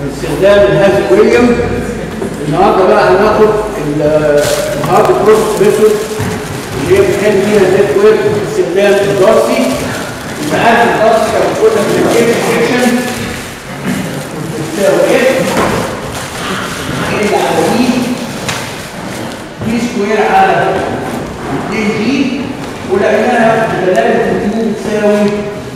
باستخدام الهاز ويليام النهارده بقى هناخد ال- الهارد بروسس ميثود اللي هي بنحل فيها النت ويب باستخدام الدارسي يبقى عارف الدارسي كان قلنا في الكيف سيكشن بتساوي ايه؟ ال على دي دي سكوير على 2 جي ولقيناها بدلاله الكيو بتساوي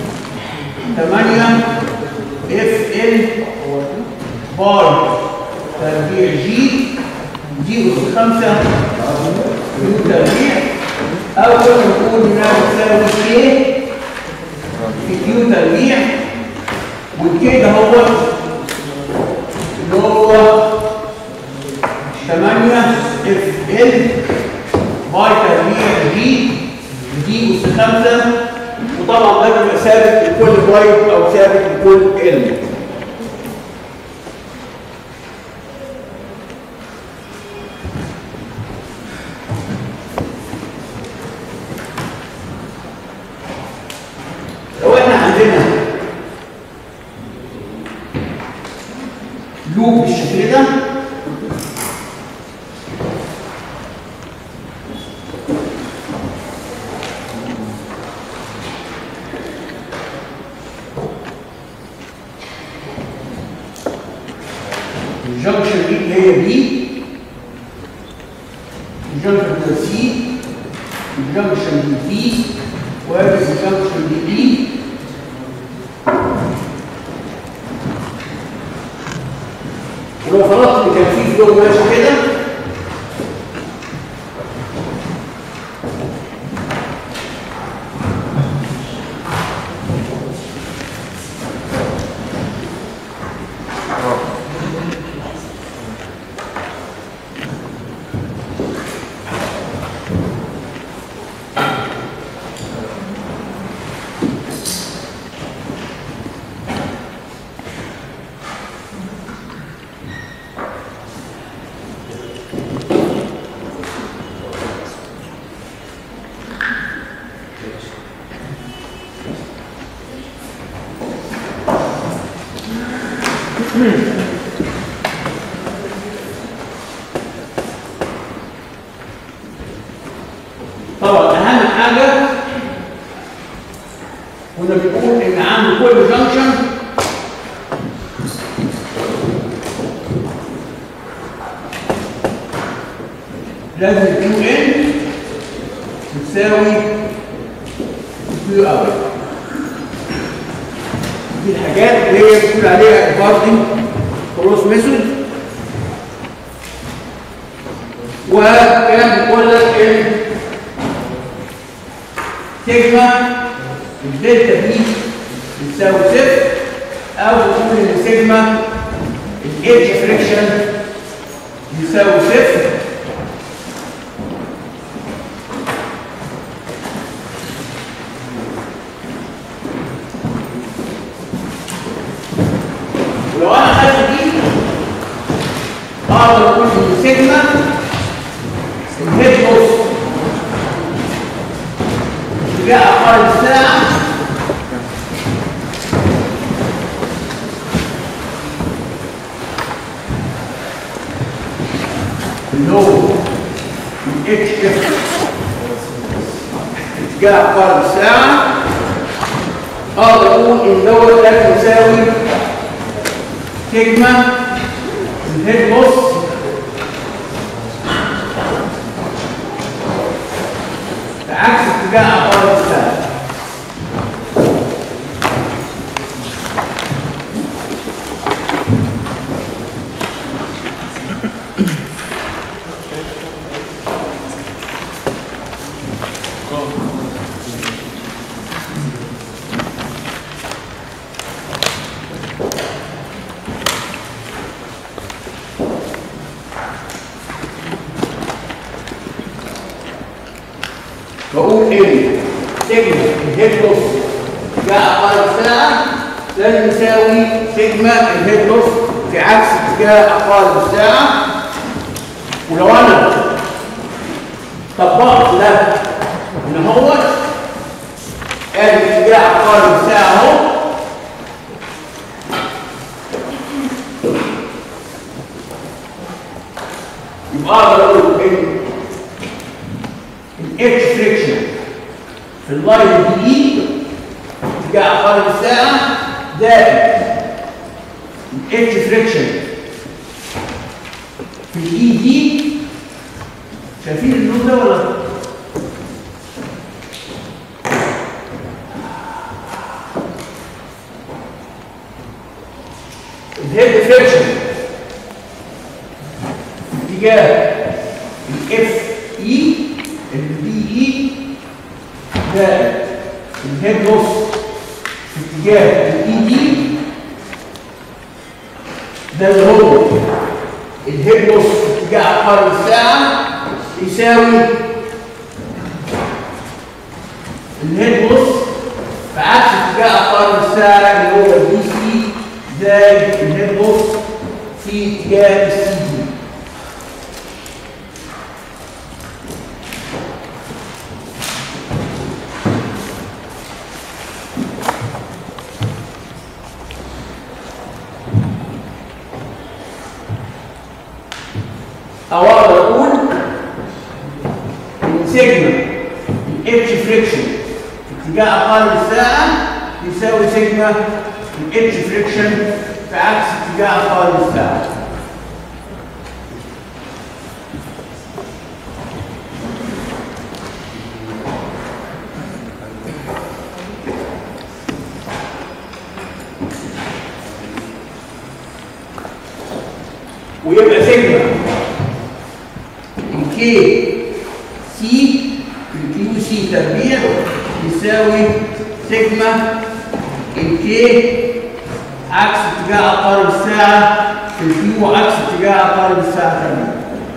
8 اف ال بار تربيع جي دي اس 5 كيو تربيع او كنا نقول انها بتساوي كي في كيو تربيع والكي ده هو اللي هو 8 اف ال باي تربيع جي دي اس 5 وطبعا ده بيبقى ثابت لكل بايت او ثابت لكل ال لو احنا عندنا لوب بالشكل ده الجنكشن دي اللي هي بي الجنكشن ده سي الجنكشن دي بي وادي الجنكشن دي بي ولو فرضت ان كان في فلو ماشي كده طبعا اهم حاجه كنا بنقول ان عند كل جنكشن لازم كيو ان تساوي كيو اوت دي الحاجات اللي هي بتقول عليها الباردنج كروس ميثود وكان بيقول لك ان سيجما الدلتا دي بتساوي صفر او نقول ان سيجما الاتش فريكشن يساوي صفر ولو انا خدت دي اقدر اقول ان سيجما الهيد بوست اتجاه عقارب الساعة اللي هو اتش اف اتجاه عقارب الساعة اقدر اقول ان دوت ده يساوي سيجما الهيد بوست عكس اتجاه عقارب الساعة بقول ان سيجما الهيد لوس جاء عقارب الساعة لازم يساوي سيجما الهيد لوس في عكس اتجاه عقارب الساعة ولو انا طبقت ده ان هو ادي اتجاه عقارب الساعة اهو يبقى اقدر اقول ان الاتش فريكشن في اللاين دي اتجاه عقارب الساعه زائد الاتش فريكشن في الاي دي شايفين اللون ده ولا الهيد فريكشن اتجاه الاف اي البي اي زائد الهيد نص في اتجاه الاي دي ده اللي هو الهيد نص في اتجاه عقارب الساعه يساوي الهيد نص في عكس اتجاه عقارب الساعه اللي هو البي سي زائد الهيد نص في اتجاه السي دي او اقدر اقول ان سيجما الاتش فريكشن في اتجاه عقارب الساعه يساوي سيجما الاتش فريكشن في عكس اتجاه عقارب الساعه ويبقى سيجما الكي سي الكيو سي تربيع يساوي سيجما الكي عكس اتجاه عقارب الساعة في الكيو عكس اتجاه عقارب الساعة تربيع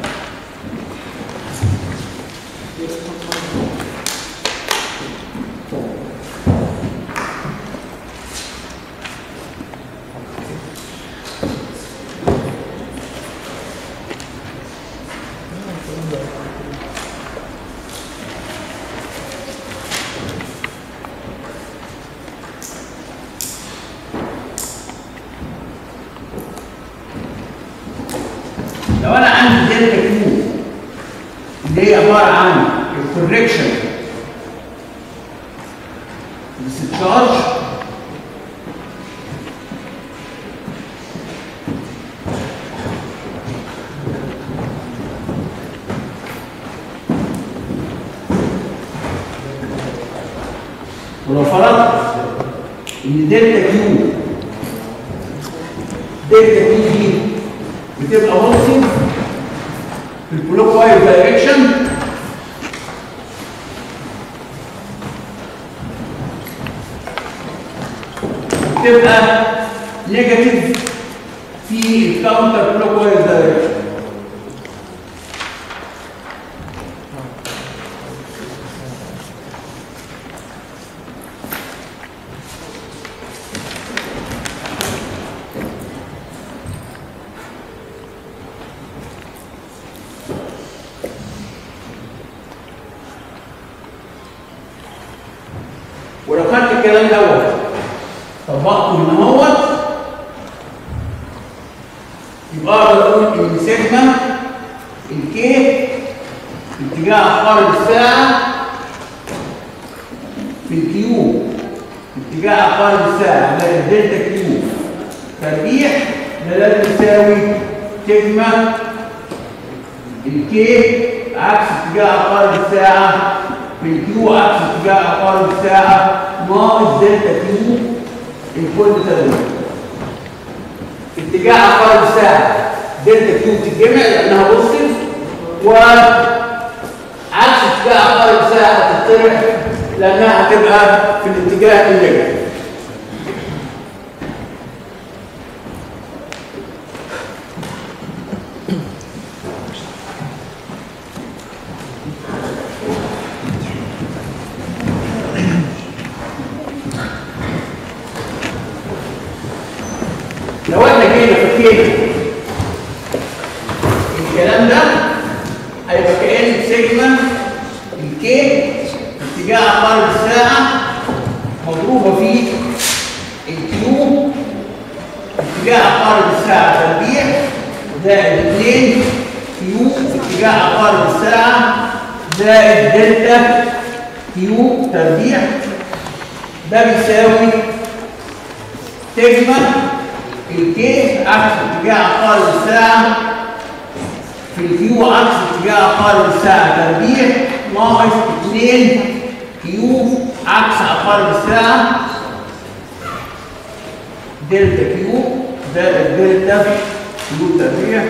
لو انا عندي دلتا كيو اللي هي عباره عن الكوركشن للتشارج ولو فرضت ان دلتا كيو دلتا كيو دي بتبقى موصل في الكلوك وايز دايركشن بتبقى نيجاتيف في الكاونتر كلوك وايز دايركشن ولو خدت الكلام دوت طبقته هنا اهوت يبقى اقدر اقول ان سيجما الكي اتجاه عقارب الساعه في الكيو اتجاه عقارب الساعه ده الدلتا كيو تربيع ده لازم يساوي سيجما الكي عكس اتجاه عقارب الساعه في الكيو عكس اتجاه عقارب الساعه ناقص دلتا كيو الكل تدريج اتجاه عقارب الساعه دلتا كيو تتجمع لانها بوزيتيف وعكس اتجاه عقارب الساعه هتطرح لانها هتبقى في الاتجاه النيجاتيف لو احنا جينا فكينا الكلام ده هيبقى كأن سيجما الكي اتجاه عقارب الساعة مضروبة في الكيو اتجاه عقارب الساعة تربيع زائد 2 كيو اتجاه عقارب الساعة زائد دلتا كيو تربيع ده بيساوي تجمع الكي عكس اتجاه عقارب الساعة في الكيو عكس اتجاه عقارب الساعة تربيع ناقص 2 كيو عكس عقارب الساعة دلتا كيو زائد دلتا كيو تربيع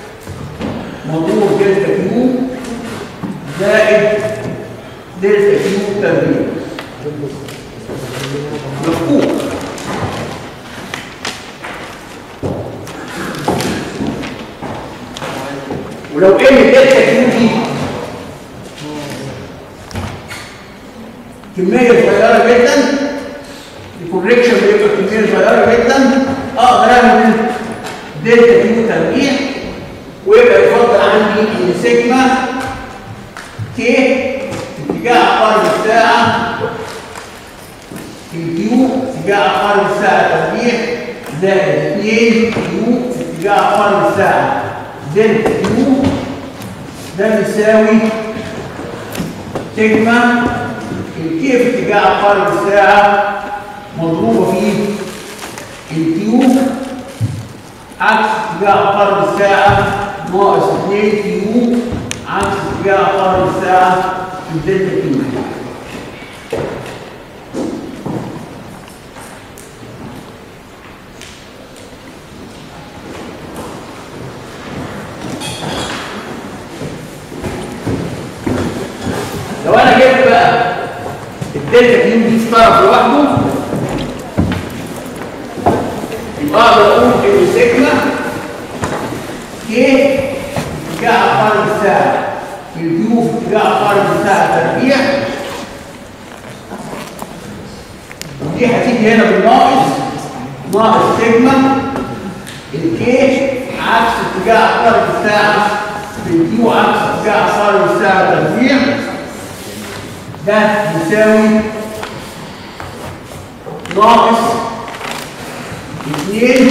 مضروب دلتا كيو زائد دلتا كيو تربيع مفهوم ولو ان الدلتا كيو دي كميه صغيره جدا الكوريكشن بيبقى كميه صغيره جدا اقدر اعمل دلتا كيو تربيع ويبقى يفضل عندي ان سيجما كي اتجاه عقارب الساعه الكيو اتجاه عقارب الساعه تربيع زائد 2 كيو اتجاه عقارب الساعه دلتا كيو ده بيساوي سيجما الكيف اتجاه عقارب الساعة مضروبة في الكيو عكس اتجاه عقارب الساعة ناقص 2 كيو عكس اتجاه عقارب الساعة في دلتا كيو لو انا جبت بقى الدلتا كيو دي في طرف لوحده يبقى اقدر اقول ان سيجما كي اتجاه عقارب الساعه الكيو في اتجاه عقارب الساعه تربيع ودي هتيجي هنا بالناقص ناقص سيجما الكي عكس اتجاه عقارب الساعه في الكيو عكس اتجاه عقارب الساعه تربيع ده يساوي ناقص 2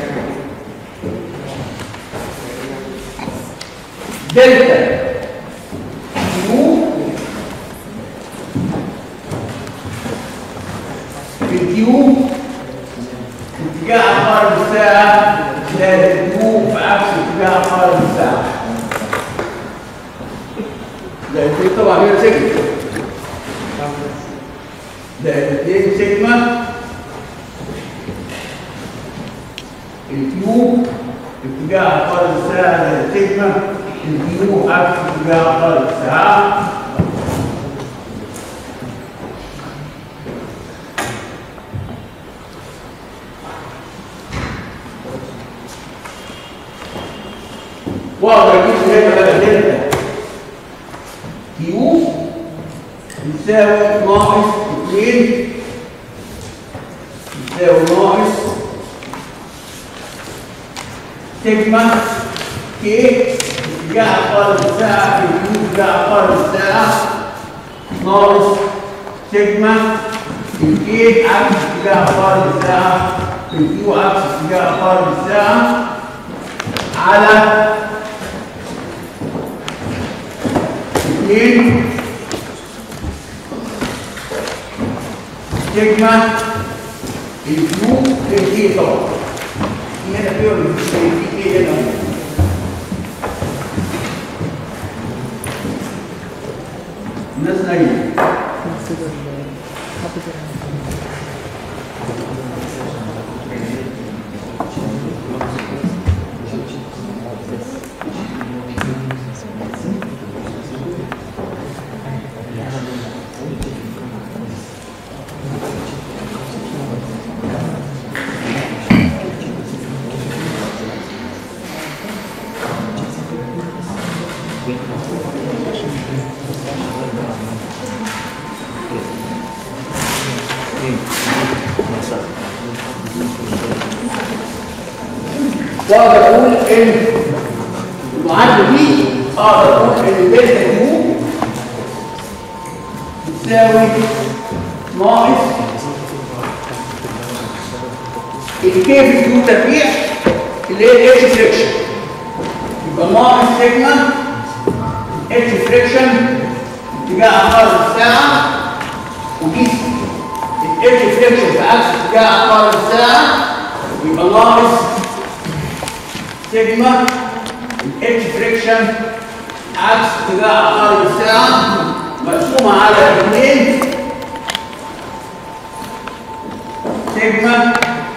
دلتا كيو في الكيو في اتجاه عقارب الساعة زائد الكيو في عكس اتجاه عقارب الساعة ده الكيو طبعا هي سجن ده الاثنين سيجما الكيو اتجاه عقارب الساعة ده سيجما الكيو عكس اتجاه عقارب الساعة واقدر اجيب هنا بقى دلتا كيو يساوي ناقص 2 يساوي ناقص سيجما كي اتجاه عقارب الساعة في الكيو اتجاه عقارب الساعة ناقص سيجما الكي عكس اتجاه عقارب الساعة في الكيو عكس اتجاه عقارب الساعة على 2 سيجما الكيو في الكي طبعا في هنا في ولا في كي هنا الناس نايمه واقدر اقول ان المعادله دي اقدر اقول ان الدلتا كيو بتساوي ناقص الكي في كيو تربيع اللي هي الاتش فريكشن يبقى ناقص سيجما اتش فريكشن اتجاه عقارب الساعه وقيس الاتش فريكشن في عكس اتجاه عقارب الساعه يبقى ناقص سيجما الاتش فريكشن عكس اتجاه عقارب الساعه مقسومه على 2 سيجما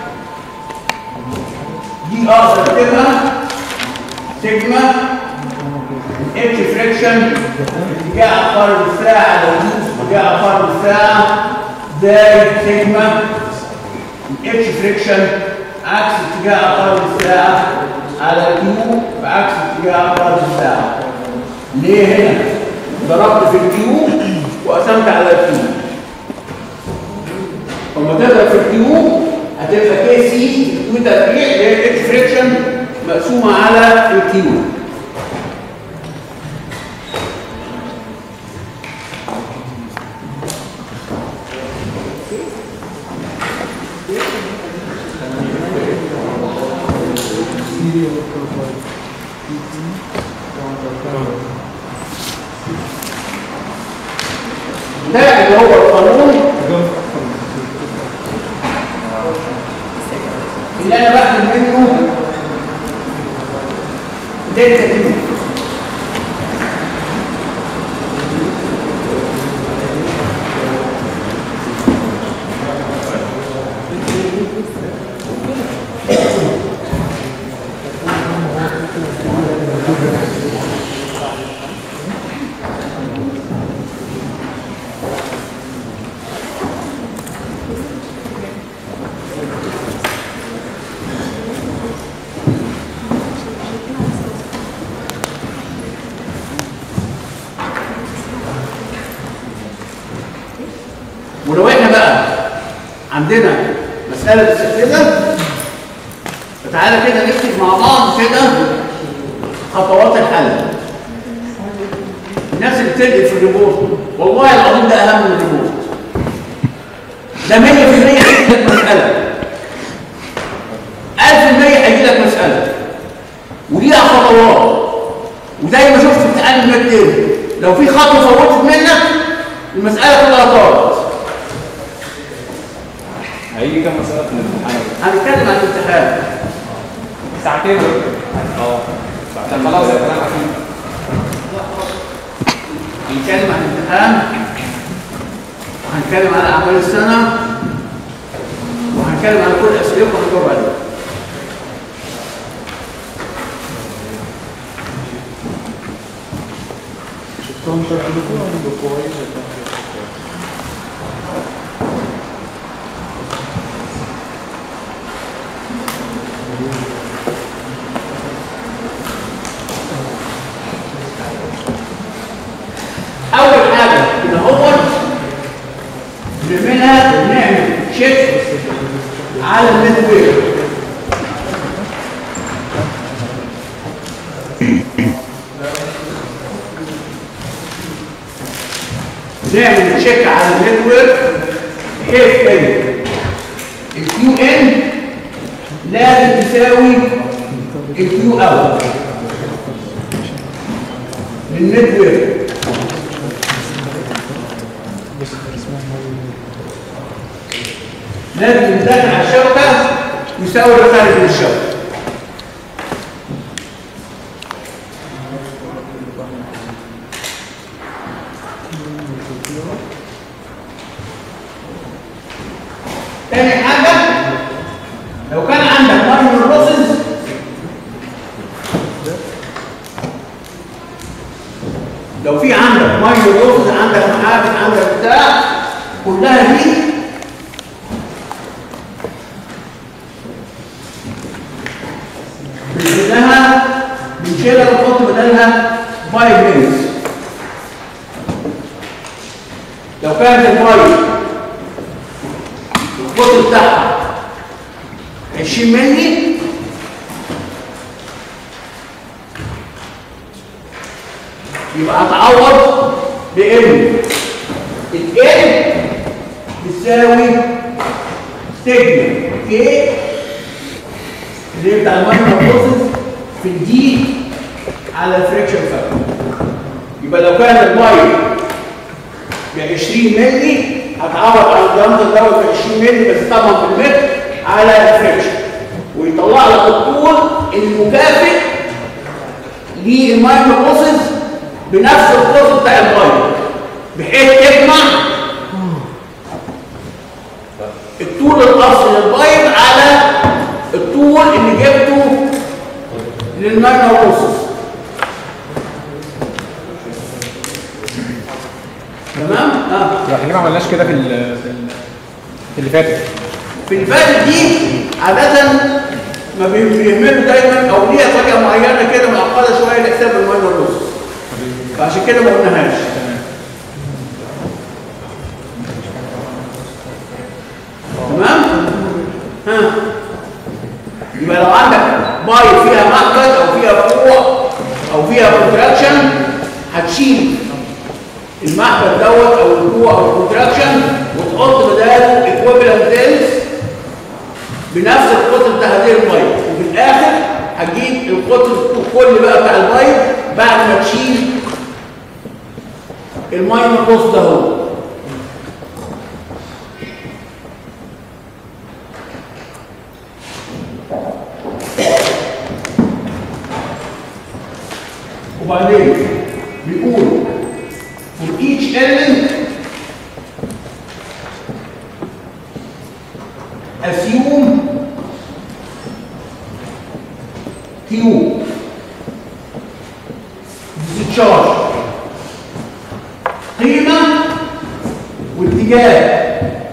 دي اقدر اكتبها سيجما اتش فريكشن اتجاه عقارب الساعه لو اتجاه عقارب الساعه زائد سيجما اتش فريكشن عكس اتجاه عقارب الساعه على كيو بعكس اتجاه عقارب الساعه ليه هنا ضربت في الكيو وقسمت على الكيو لما تضرب في الكيو هتبقى كي سي كيو تفريع اللي هي الاتش فريكشن مقسومه على الكيو ده اللي هو القانون اللي انا باخد منه دلتا كيو ولو احنا بقى عندنا مسألة بالشكل ده فتعالى كده نكتب مع بعض كده خطوات الحل الناس اللي بتلقي في الريبورت والله العظيم ده اهم من الريبورت ده 100% هيجي لك مسألة 1000% هيجي لك مسألة وليها خطوات وزي ما شفت في امتحان الميد تيرم لو في خطوة فوتت منك المسألة كلها طارت هيجي كام مسألة في الامتحان؟ هنتكلم عن الامتحان ساعتين اه ساعتين خلاص يا كلام أكيد هنتكلم عن الامتحان وهنتكلم عن اعمال السنه وهنتكلم عن كل الاسئله وهنجاوب عليها اول حاجه ان هو نعملها نعمل تشيك على النت ويب نعمل تشيك على النت ويب بحيث ان الكيو ان لازم تساوي الكيو اوت للنت ويب لازم الدخل على الشبكه يساوي الخارج من الشبكه تاني حاجه لو كان عندك ماينور لوسز لو في عندك ماينور لوسز عندك محافل عندك بتاع كلها دي بنشيلها بنشيلها ونحط بدلها باي بينز لو كانت الباي القطر بتاعها 20 مللي يبقى هتعوض بان ال بتساوي سيجما كي اللي هي بتاع المايكرو بروسيس في الدي على الفريكشن فاكتور يبقى لو كان الميه ب 20 مللي هتعوض عن الديامتر دوت ب 20 مللي بس طبعا في المتر على الفريكشن ويطلع لك الطول المكافئ للمايكرو بروسيس بنفس القطر بتاع الميه بحيث تجمع الطول الاصلي للبايب على الطول اللي جبته للمايكرو بروسيس تمام؟ اه لا احنا ليه ما عملناش كده في ال- في ال- في اللي فاتت في الفاتت دي عادة ما بي- بيهملوا دايما او ليها طريقة معينة كده معقدة شوية لحساب الماينر لوس فعشان كده ما قلناهاش تمام؟ ها يبقى لو عندك باي فيها معقد او فيها فروع او فيها كونتراكشن هتشيل المحبط دوت او الفروع او الكونتراكشن وتحط بداله ايكويفالنت ديلز بنفس القطر بتاع هذه البايب وفي الاخر هتجيب القطر الكل بقى بتاع البايب بعد ما تشيل الماينر بوست ده هو وبعدين بيقول for each element assume Q discharge قيمة واتجاه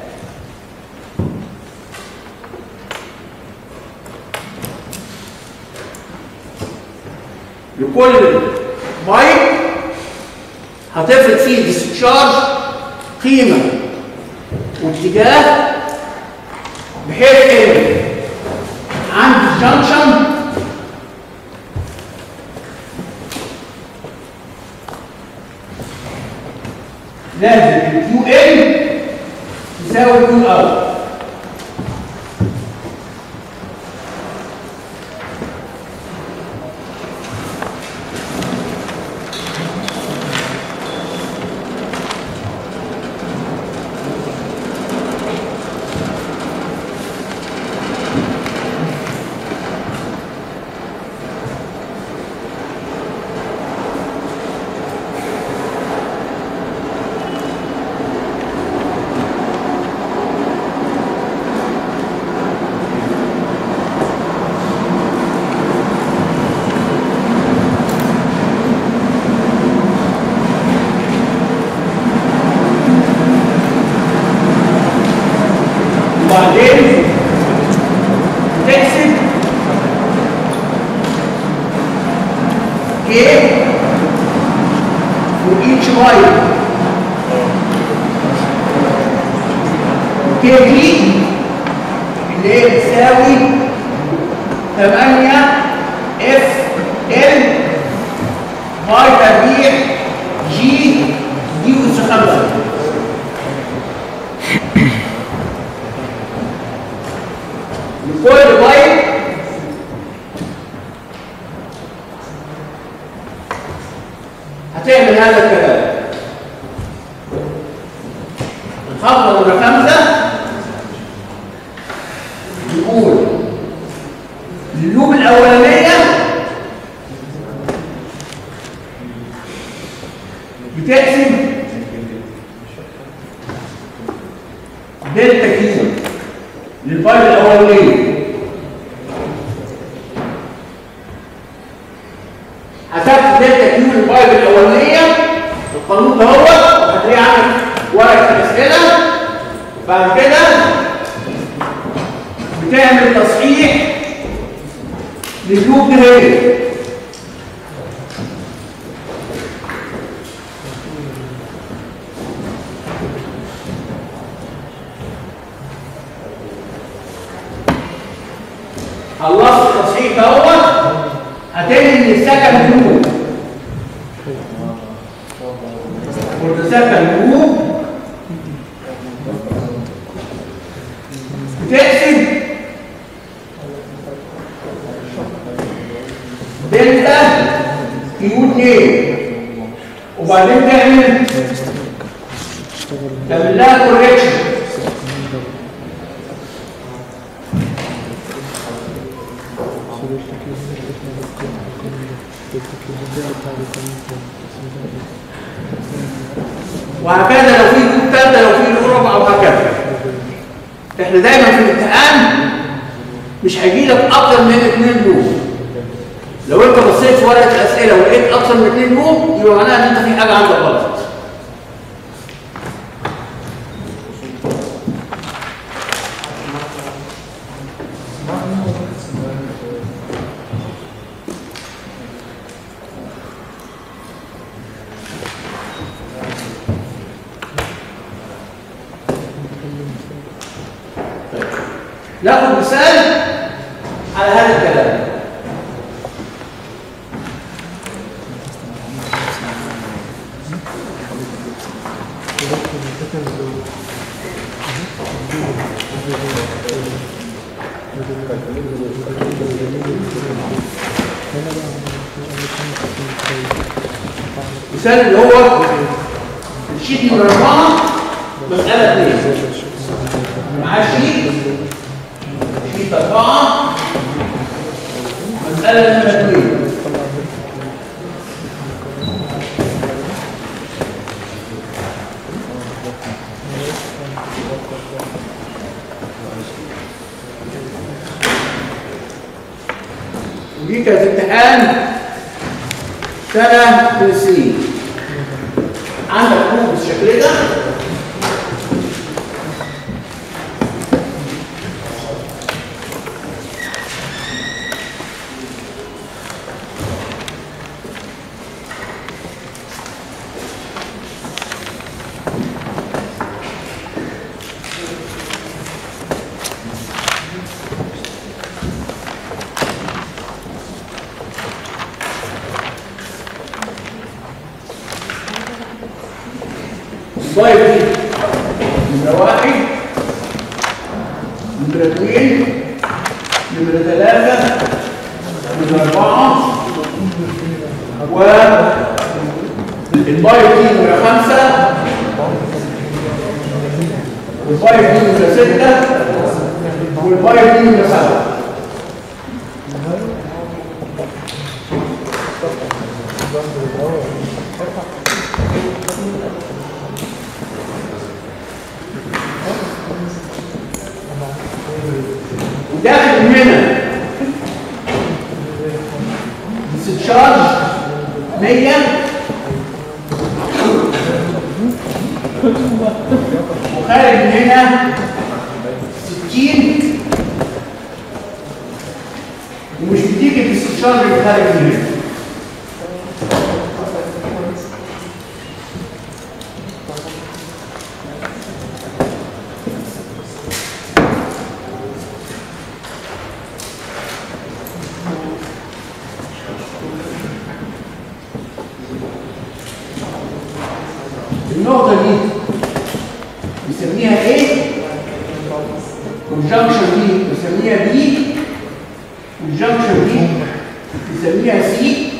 لكل بايب هتفرض فيه ديسشارج قيمة واتجاه بحيث ان عند الجنكشن لازم الكيو ال تساوي كيو اوت وبعدين تحسب كيف for each byte كيف دي اللي هي بتساوي 8 اف ال باي تربيع جي دي اس 5 لكل بايب هتعمل هذا الكلام الخطوة نمرة خمسة يقول اللوب الأولانية بتقسم دلتا كيو للفايل الاولانيه حسبت دلتا كيو للفايل الاولانيه القانون ده هو هتلاقيه عندك ورقه الاسئله بعد كده بتعمل تصحيح لللوب ده هنا خلصت التصحيح دوت هتنهي السكن جروب والسكن جروب بتقسم دلتا كيو 2 اوف وبعدين تعمل تعمل لها كوريكشن وهكذا لو في جروب ثالثه لو في جروب رابعه وهكذا احنا دايما في الامتحان مش هيجي لك اكتر من اثنين جروب لو انت بصيت في ورقه الاسئله ولقيت اكتر من اثنين جروب يبقى معناها ان انت في حاجه عندك غلط ناخد مثال على هذا الكلام مثال اللي هو الشيت نمرة أربعة مسألة اثنين معاه شيت شيت أربعة مسألة نمرة اثنين ودي كانت امتحان سنة من السنين عندك كوب بالشكل ده الضايف دي نمرة واحد نمرة اثنين نمرة ثلاثة نمرة أربعة و البايو دي نمرة خمسة والبايو دي نمرة ستة والبايو دي نمرة سبعة وداخل من هنا استشارج 100 وخارج من هنا 60 ومش بتيجي الاستشارج اللي خارج من هنا النقطة دي بنسميها ايه؟ conjunction دي بنسميها بي conjunction دي بنسميها سي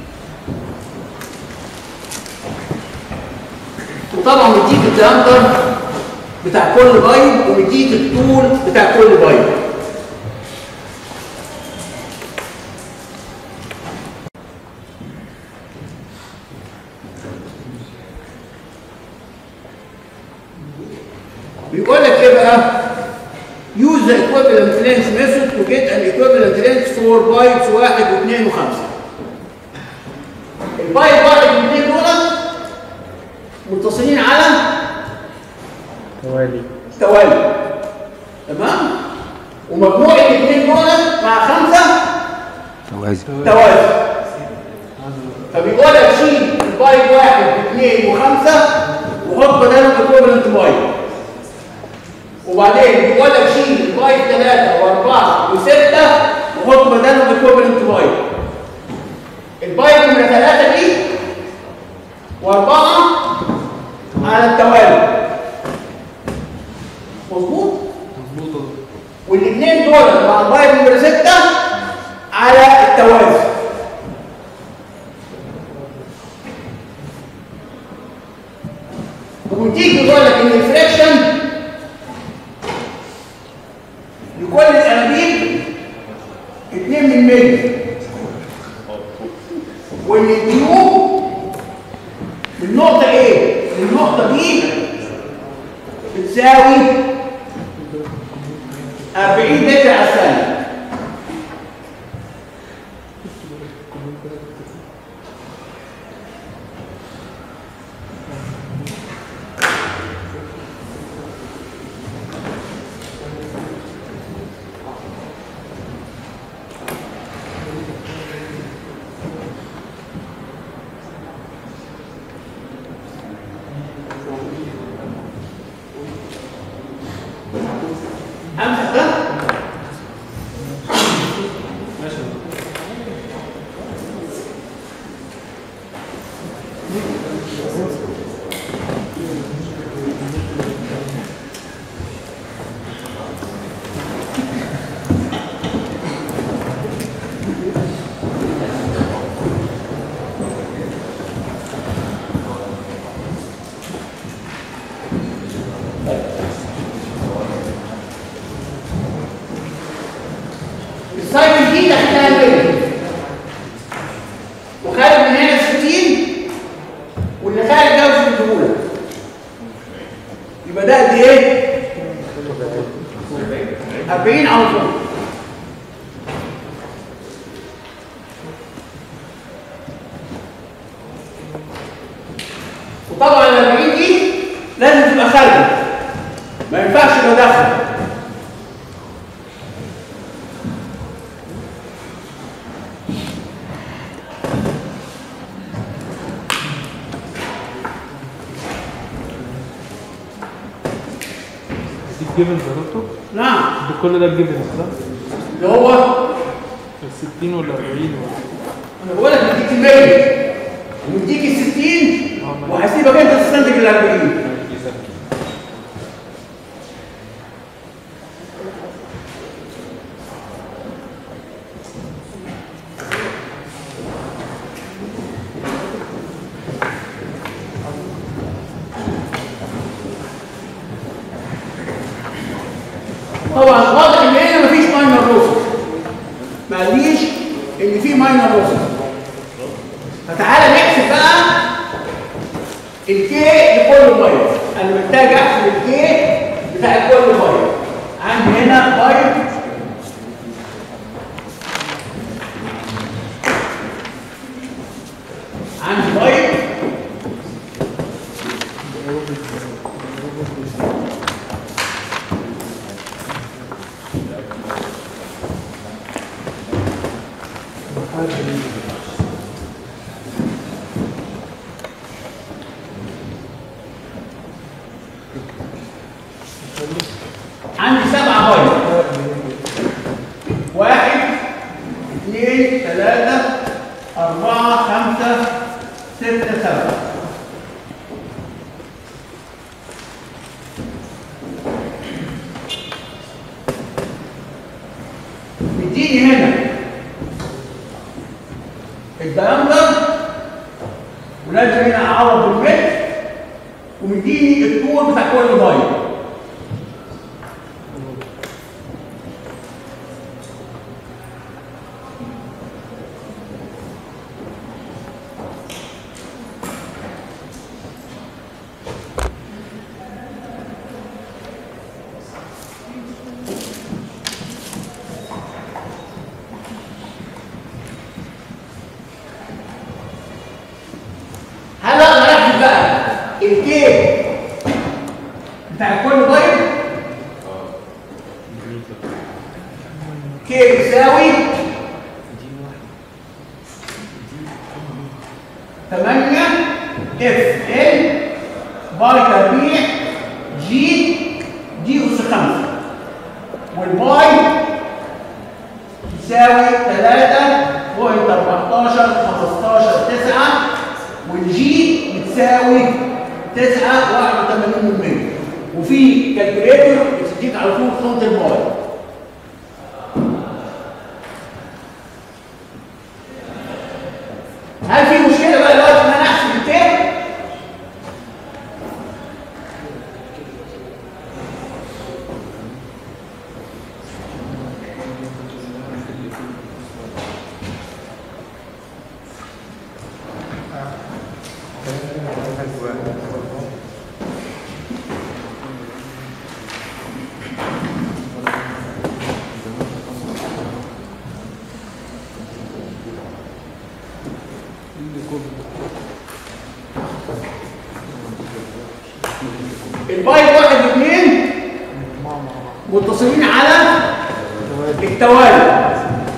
وطبعا مديك الديامتر بتاع كل بايب ومديك الطول بتاع كل بايب بيقول لك ايه بقى؟ use the equivalent length method to get an equivalent length for pipes واحد واثنين وخمسة. البايب واحد واثنين دول متصلين على توالي توالي. تمام؟ ومجموع الاثنين دول مع خمسة توازي توازي. فبيقول لك شيل البايب واحد واثنين وخمسة وحط بدلهم equivalent بايب. وبعدين بيقول لك شيل البايب ثلاثة وأربعة وستة وحط بدلهم equivalent بايب. البايب نمرة ثلاثة دي وأربعة على التوالي. مظبوط؟ مظبوط والاثنين دول مع البايب نمرة ستة على التوازي. وان الكيو من النقطة A للنقطة B بتساوي 40 لتر على الثانية امسك ده ماشي السايكل دي دخلها البيت وخارج من هنا 60 واللي خارج ده مش مديهولك يبقى ده قد ايه؟ 40 على طول وطبعا ال 40 دي لازم تبقى خارجه ما ينفعش يبقى داخله دي الجبن يا دكتور نعم ده كل ده الجبن صح؟ اللي هو ال 60 ولا 40 ولا انا بقول لك مديك ال 100 ومديك ال 60 وهسيبك انت تستنتج ال 40 دي سهلة. طبعا واضح ان هنا مفيش ماينر لوسز ما قاليش ان في ماينر لوسز فتعالى نحسب بقى الكي لكل بايت انا محتاج احسب الكي بتاع كل بايت عندي هنا بايت عندي بايت عندي سبعة بايت واحد اثنين ثلاثة أربعة خمسة ستة سبعة مديني هنا الديامتر ولازم هنا اعوض بالمتر ومديني الطول بتاع كل بايت هل اقدر اكتب بقى الكي بتاع كل بايت كي بيساوي 8 اف ال باي تربيع جي دي اس 5 والباي يساوي 3.14 15 9 والجي بتساوي 9 81% وفي كالكوليتر بتديك على طول صوت الباي هل في مشكله بقى دلوقتي ان انا احسب التاني؟ البايب واحد واثنين متصلين على التوالي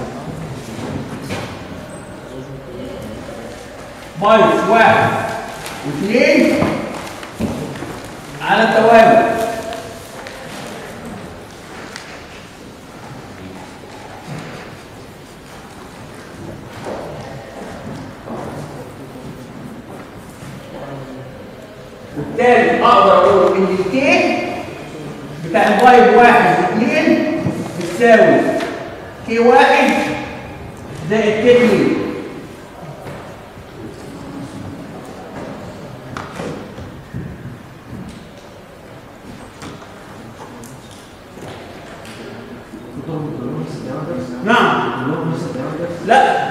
بايب واحد واثنين على التوالي بالتالي اقدر اقول ان الكي بتاع البايب واحد واثنين بتساوي كي واحد زائد كي اتنين نعم لا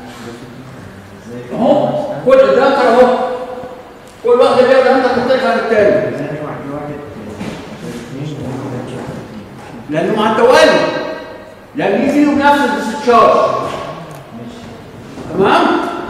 اهو كل ده ترى اهو كل واحد بياخد انت مختلف عن التاني لانه مع التوالي لان دي فيهم نفس الاستشارج تمام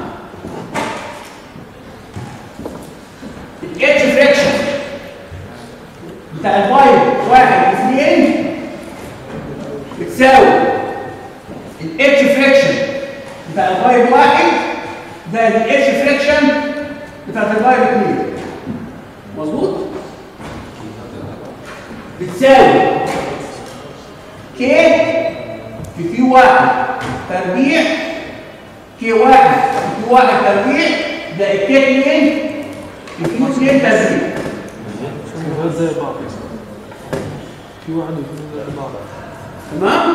الاتش فريكشن بتاع البايب واحد اثنين بتساوي الاتش فريكشن بتاع البايب واحد زائد الاتش فريكشن بتاعت البايب اثنين مظبوط بتساوي كي في كيو واحد تربيع كي واحد في كيو واحد تربيع زائد كي اثنين في كيو اثنين تربيع هذا زي بعض في واحد وفي زي بعض تمام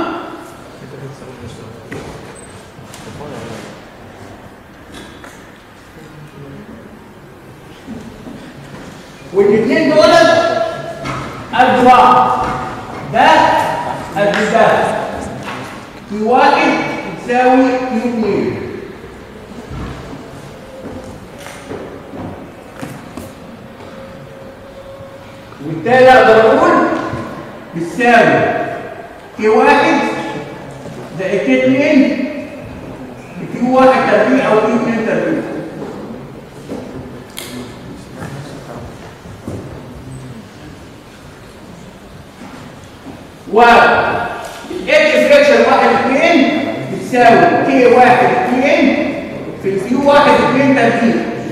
والاثنين دول قد بعض ده قد ده في واحد يساوي في اثنين وبالتالي اقدر اقول بتساوي كي واحد زائد كي اتنين كيو واحد تربيع او كيو اتنين تربيع و الاتش فريكشن واحد اتنين بتساوي كي واحد اتنين في الكيو واحد اتنين تربيع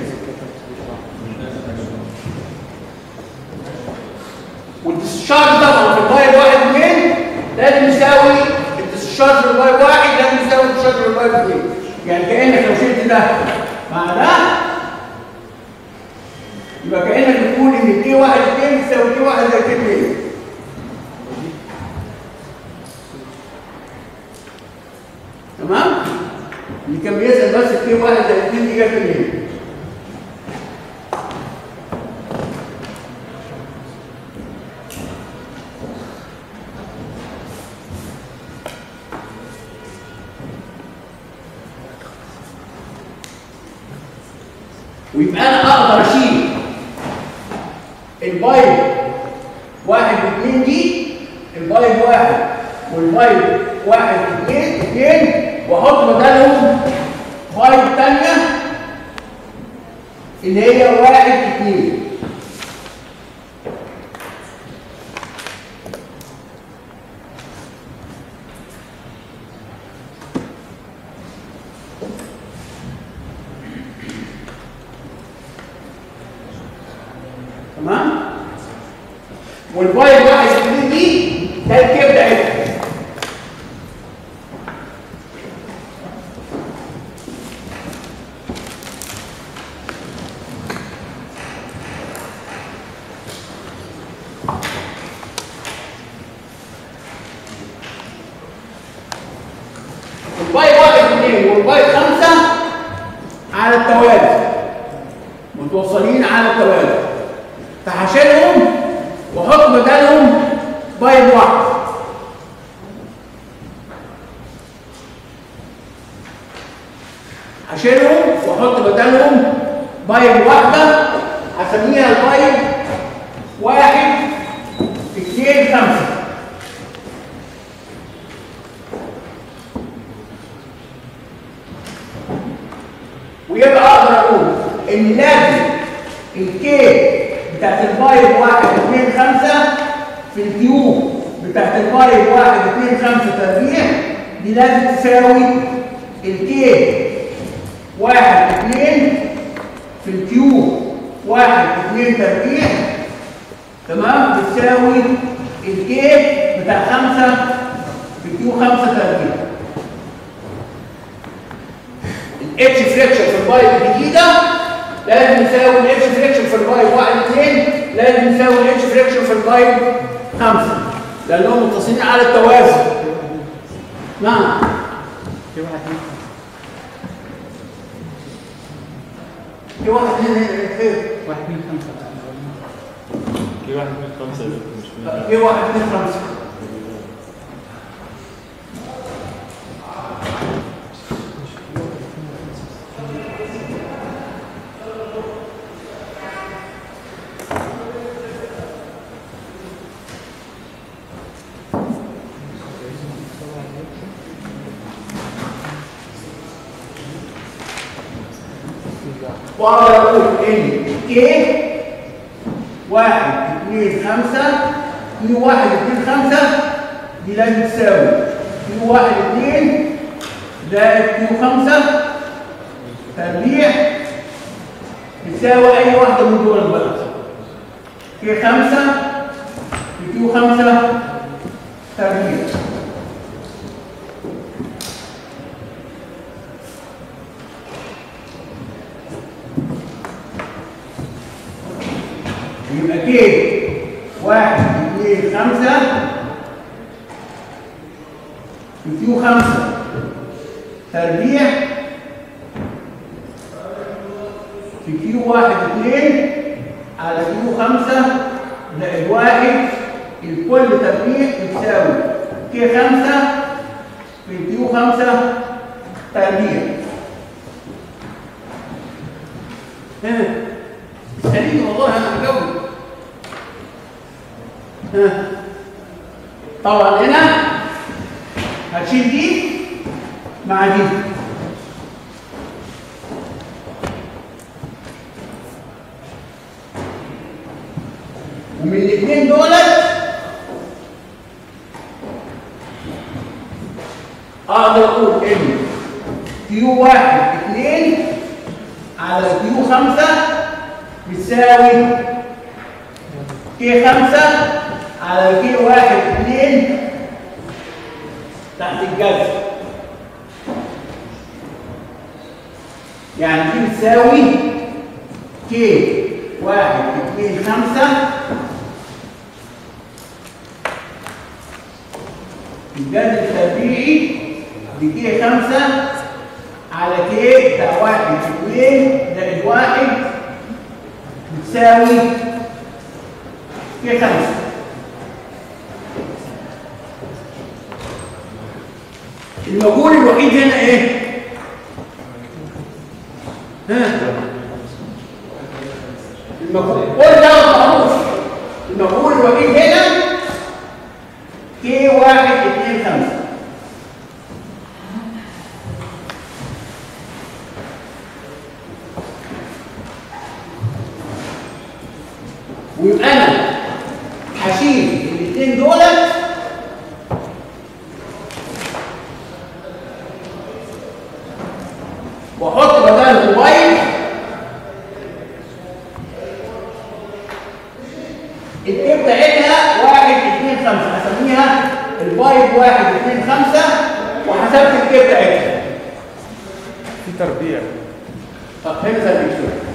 والديسشارج طبعا في البايب واحد اثنين لازم يساوي الديسشارج في البايب واحد لازم يساوي الديسشارج في البايب اثنين يعني كانك لو شلت ده مع ده يبقى كانك بتقول ان كي واحد اثنين يساوي كي واحد زائد كي اثنين تمام؟ اللي كان بيسال بس كي واحد زائد اثنين دي جت منين؟ ويبقى انا اقدر اشيل البايب واحد واثنين دي البايب واحد والبايب واحد واثنين اثنين واحط بدلهم بايب ثانيه اللي هي واحد اثنين تمام والبايب واحد اثنين دي ده الكيف بتاعتها البايب واحد اثنين والبايب خمسة على التوالي متوصلين على التوالي فهشيلهم واحط بدلهم بايب واحد هشيلهم واحط بدلهم بايب واحده هسميها البايب واحد اثنين خمسة ويبقى اقدر اقول ان لازم الكي بتاعت البايب واحد اثنين خمسة في الكيو بتاعت البايب واحد اثنين خمسة تربيع دي لازم تساوي الكي واحد اثنين في الكيو واحد اثنين تربيع تمام بتساوي الكي بتاع خمسة في الكيو خمسة تربيع الاتش فريكشن في البايب الجديده لازم يساوي الاتش فريكشن في البايب 1 2 لازم يساوي الاتش فريكشن في البايب 5 لانهم متصلين على التوازي نعم في واحد هنا في واحد هنا خير واحد اثنين خمسة في واحد من خمسة ده مش من في واحد اثنين خمسه واقدر اقول ان كي واحد اثنين خمسة كيلو واحد اثنين خمسة دي لازم تساوي كيلو واحد اثنين زائد كيلو خمسة تربيع يساوي أي واحدة من دول بقى كي خمسة في كيلو خمسة تربيع يبقى كي واحد اثنين خمسة في كيو خمسة تربيع في كيو واحد اثنين على كيو خمسة زائد واحد الكل تربيع يساوي كي خمسة في كيو خمسة تربيع ها سليم والله انا عجبني ها طبعا هنا هتشيل دي مع دي ومن الاثنين دولت اقدر اقول ان كيو واحد اثنين على كيو خمسة بتساوي كي خمسة على كي واحد اثنين تحت الجذر يعني دي بتساوي كي واحد اثنين خمسة الجذر الطبيعي بكي خمسة على كي بتاع واحد اثنين زائد واحد بتساوي كي خمسة المجهول الوحيد هنا ايه؟ ها؟ المجهول كل ده معروف المجهول الوحيد هنا كي واحد اثنين خمسة ويبقى انا هشيل الاثنين دولت واحط بدل موبايل الكي بتاعتها واحد اثنين خمسة هسميها البايب واحد اثنين خمسة وحسبت الكي بتاعتها في تربيع طب هنا زي الدكتور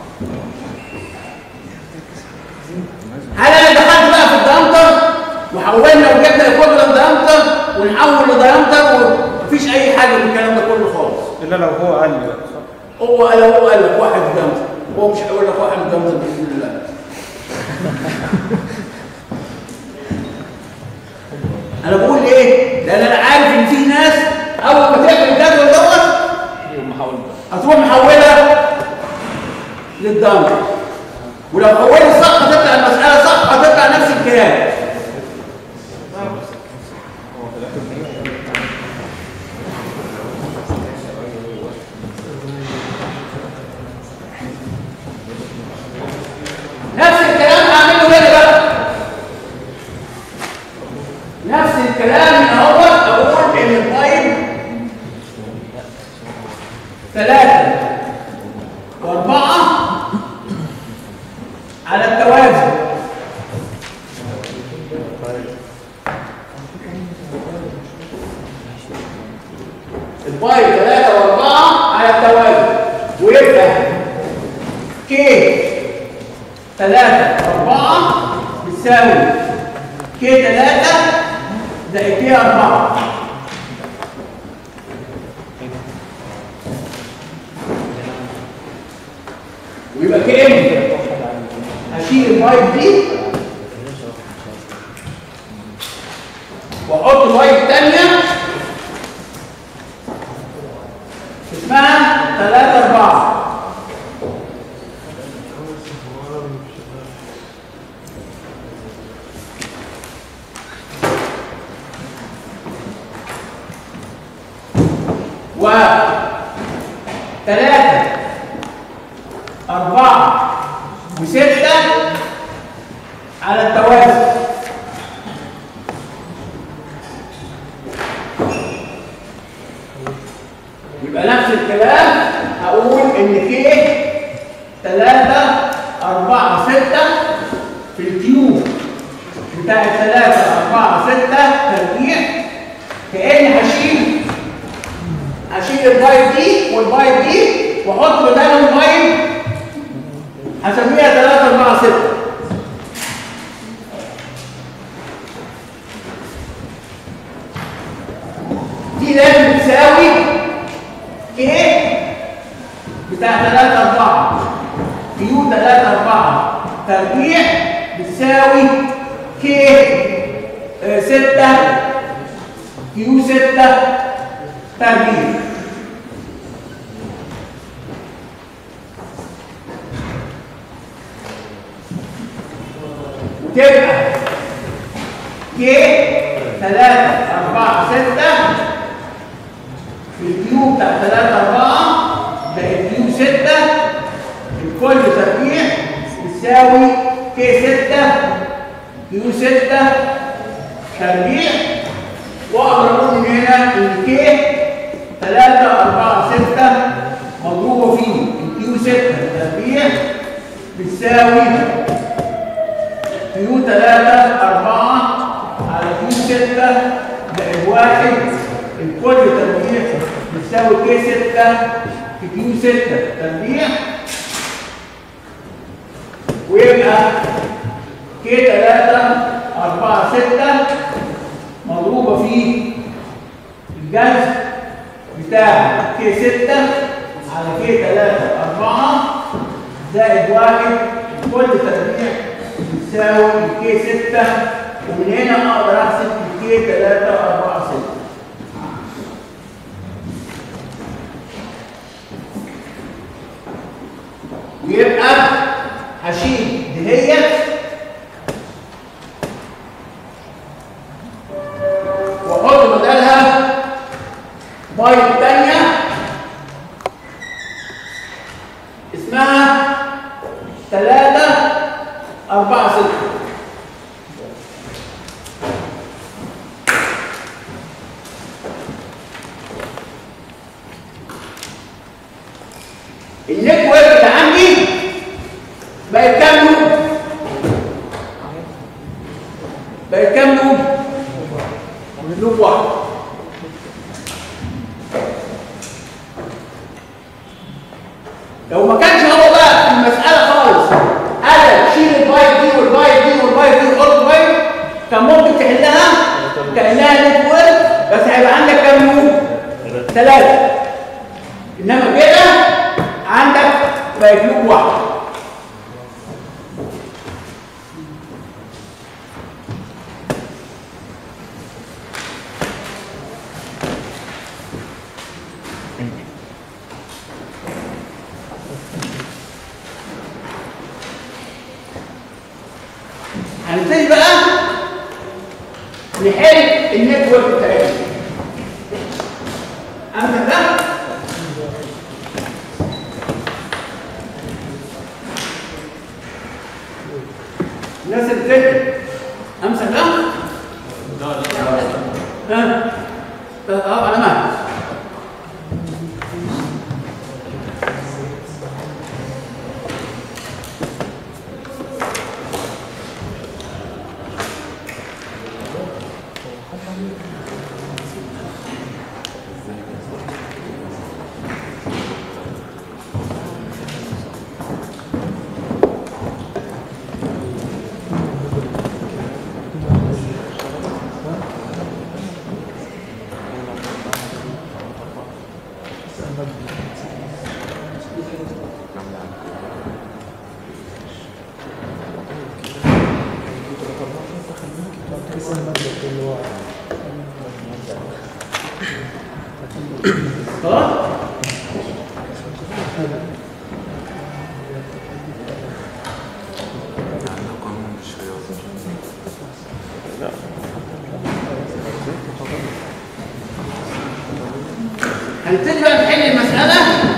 هل انا دخلت بقى في الدامتر وحولنا وجبنا ايكوفلنت دامتر ونحول لدامتر ومفيش اي حاجه من الكلام ده كله خالص الا لو هو قال لي بقى صح هو لو هو قال لك واحد دامتر هو مش هيقول لك واحد دامتر باذن الله انا بقول ايه؟ لان انا عارف ان في ناس اول ما تعمل الجدول دوت يوم محاول بقى هتروح محولها للدامتر ولو حولت صح هتطلع المساله صح هتطلع نفس الكلام نفس الكلام هعمله هنا بقى نفس الكلام من اهو اقول ان البايب ثلاثة وأربعة على التوازي البايب ثلاثة وأربعة على التوازي ويبقى كي ثلاثة أربعة بتساوي كي ثلاثة زائد كي أربعة ويبقى كأن هشيل البايب دي واحط البايب تانية اسمها ثلاثة أربعة وثلاثة أربعة وستة على التوازي يبقى نفس الكلام هقول إن كي تلاتة أربعة ستة في الكيوب بتاع التلاتة أربعة ستة تربيع كأني هشيل هشيل البايب دي والبايب دي واحط بدالهم بايب هسميها 3 4 6 دي لازم تساوي كي بتاع 3 4 كيو 3 4 تربيع بتساوي كي 6 كيو 6 تربيع تبقى كي 3 4 6 في الكيو بتاع 3 4 بقت كيو 6 الكل تربيع بتساوي كي 6 كيو 6 تربيع واقدر اقول من هنا ان كي 3 4 6 مضروبه في الكيو 6 تربيع بتساوي كيو 3 4 على كيو 6 بقت واحد الكل تربيع بتساوي كي 6 في كيو 6 تربيع ويبقى كي 3 4 6 مضروبه في الجذر بتاع كي 6 على كي 3 4 زائد واحد كل تربيع بتساوي كي 6 ومن هنا اقدر احسب كي 3 4 6 ويبقى هشيل دهيت واحط بدلها بايب تانية اسمها 3 4 6 النتورك اللي عندي بقت كام لوب؟ بقت كام لوب؟ لوب واحد لو ما كانش هو بقى في المسألة خالص أنا شيل البايت دي والبايت دي والبايت دي وحط بايت كان ممكن تحلها كأنها نتورك بس هيبقى عندك كام لوب؟ ثلاثة إنما كده عندك بقت لوب واحد هنبتدي بقى نحل النتورك بتاعتنا امسك ده الناس اللي بتكتب امسك ده ها اه على مهل خلاص هنبتدي بقى نحل المسألة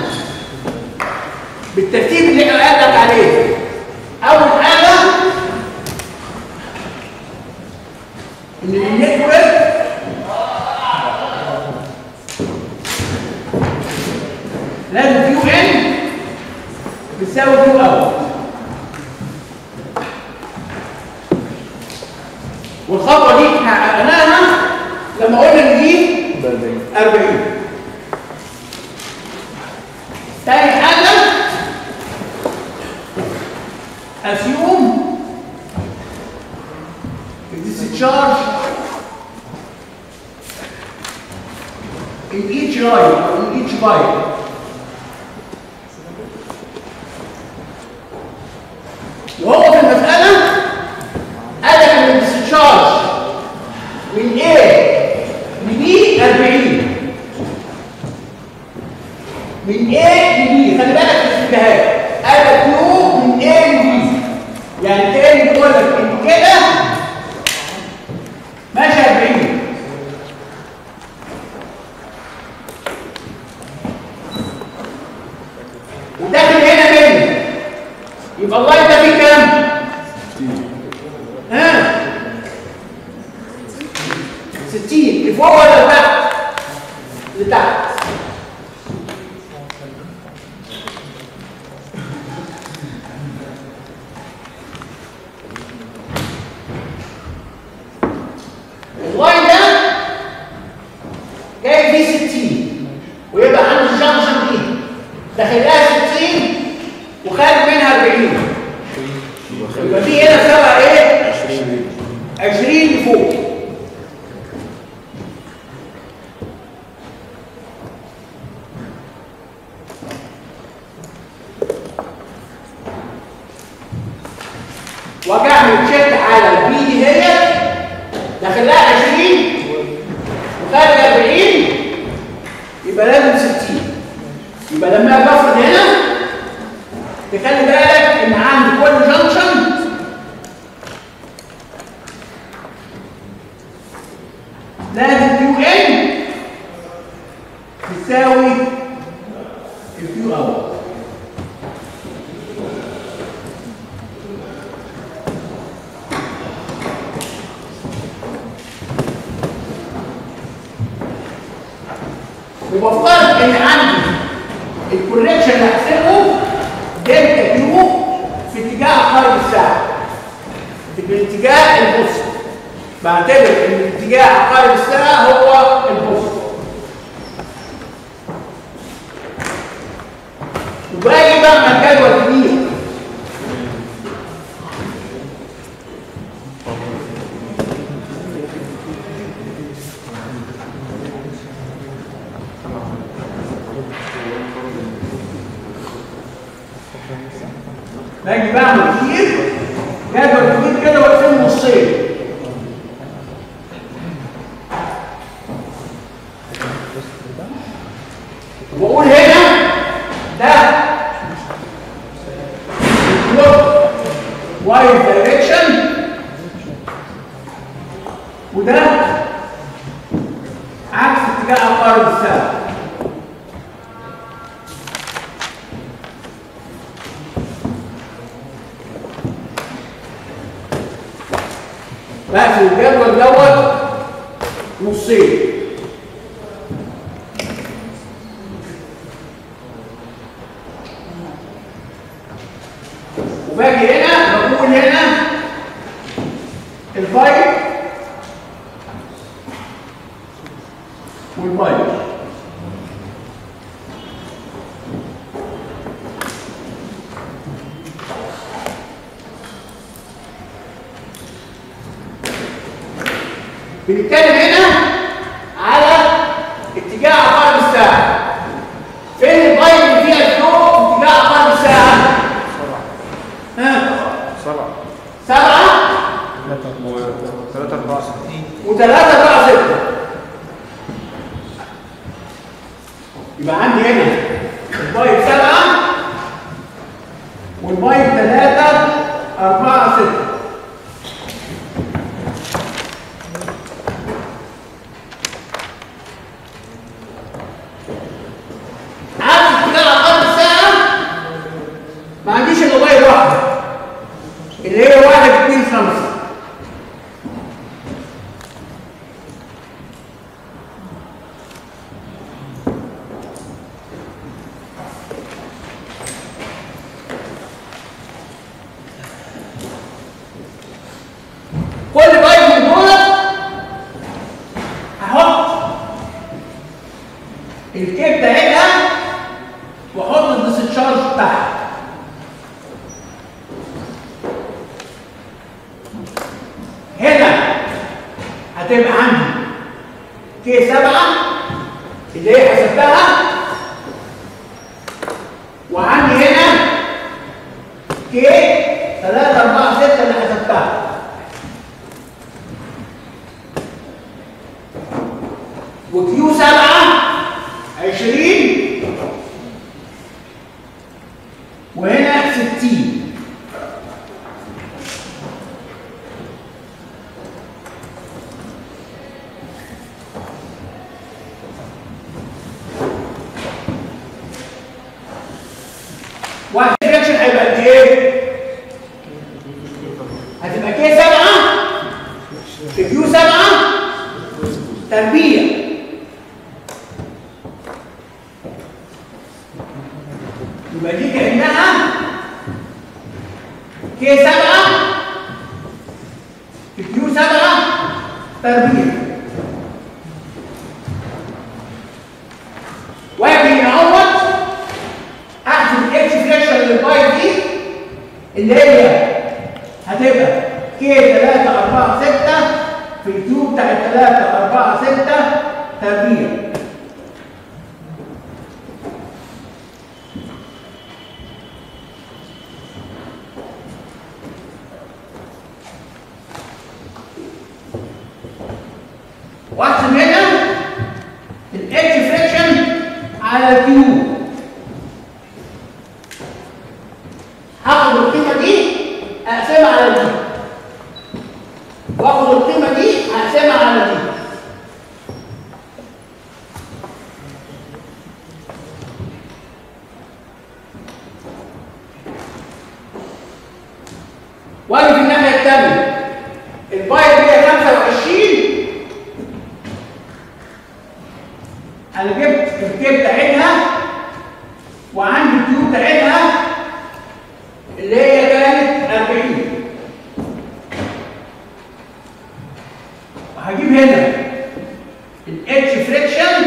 بالترتيب اللي احنا قال لك عليه أول حاجة إن النتورك لازم كيو ان بتساوي كيو اوت والخطوه دي احنا حققناها لما قلنا ان دي 40 تاني حاجه اسيوم الديسشارج in each line or in each byte وهو في المسألة قال لك ان الاستشارج من A ل B 40 من A ل B خلي بالك في الاتجاهات قال لك Q من A ل B يعني تاني بيقول لك ان كده ماشي 40 وداخل هنا منه يبقى اللاين ده فيه كام؟ ها؟ 60 لفوق ولا لتحت؟ لتحت اللاين ده جاي فيه 60 ويبقى عنده الجنكشن دي داخلها 60 وخارج منها 40 يبقى في هنا سبعة ايه 20 لفوق واجي اعمل تشيك على البي دي هي داخلها 20 وخارج 40 يبقى لازم 60 يبقى لما اجي افرض هنا تخلي بالك ان عند كل جنكشن لازم كيو ان تساوي الكيو اوت يبقى فرض ان عندي الكوريكشن اللي هحسبه دلتا كيو في اتجاه عقارب الساعه في الاتجاه البوست بعتبر ان اتجاه عقارب الساعه هو البوست وباجي بعمل جدول كبير باجي بعمل كتير جدول كبير كده واقسمه نصين واقول هنا ده الكلوك وايز دايركشن بقسم الجدول دوت نصين وباجي هنا بقول هنا الفايل والفايل بنتكلم هنا على اتجاه عقارب الساعة فين البايل اللي فيها الفلو في اتجاه عقارب الساعة؟ ها؟ سبعة سبعة وثلاثة أربعة ستين وثلاثة أربعة ستة يبقى عندي هنا البايب سبعة والبايب ثلاثة أربعة ستة عارف اتجاه عقارب الساعة ما عنديش إلا بايب واحدة اللي هي واحد اتنين خمسة كل بايب من دول هحط الكيب بتاعتها واحط الديسشارج بتاعها هنا هتبقى عندي كي سبعة اللي هي حسبتها وعندي هنا كي 3 4 6 اللي حسبتها وكيو 7 20 وهنا 60 واحد رياكشن هيبقى قد ايه؟ هتبقى كيه سبعة في كيو سبعة تربيع يبقى دي كأنها كيه سبعة في كيو سبعة تربيع واجي نعوض احسب الاتش فراكشن للبايب دي اللي هي هتبقى كي 3 4 6 في الكيو بتاع 3 4 6 تربيع واحسب هنا الاتش فراكشن على الكيو هاخد القيمه دي اقسمها على دي واخد القيمه دي اقسمها على دي واجي في الناحيه الثانيه البايب هي 25 انا جبت الكيب بتاعتها وعندي الكيو بتاعتها اللي هي كانت 40 وهجيب هنا الاتش فريكشن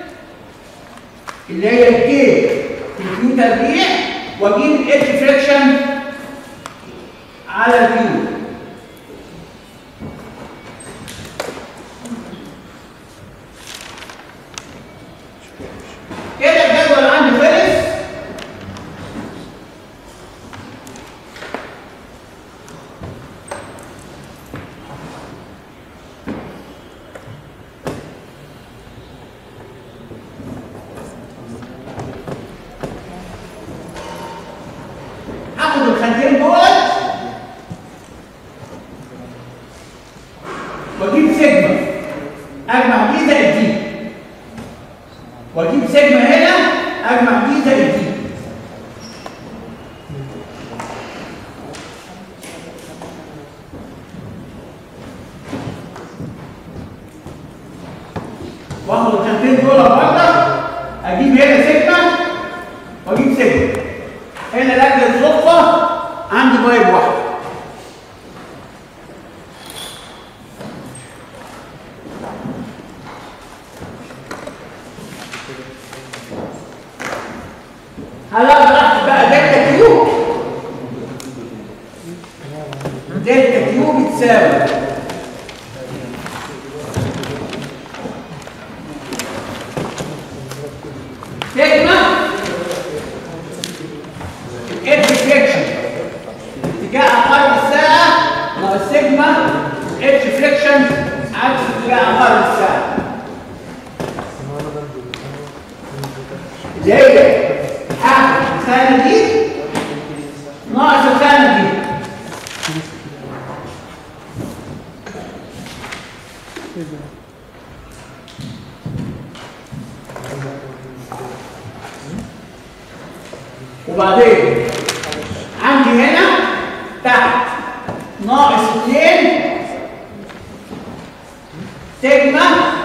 اللي هي الكي في الكيو تربيع واجيب الاتش فريكشن على الكيو كده الجدول عندي خلص هاخد الخانتين دول واجيب سيجما اجمع دي زائد دي واجيب سيجما هنا اجمع دي زائد دي واجيب سجن هنا لاجل الصدفه عندي بايب واحد هلا اقدر بقى دلتا كيو دلتا كيو بتساوي سيجما الايد فليكشن اتجاه عقارب الساعة ناقص سيجما اتش فليكشن عكس اتجاه عقارب الساعة اللي هي حاجة الخانة دي ناقص الخانة دي وبعدين عندي هنا تحت ناقص 2 سيجما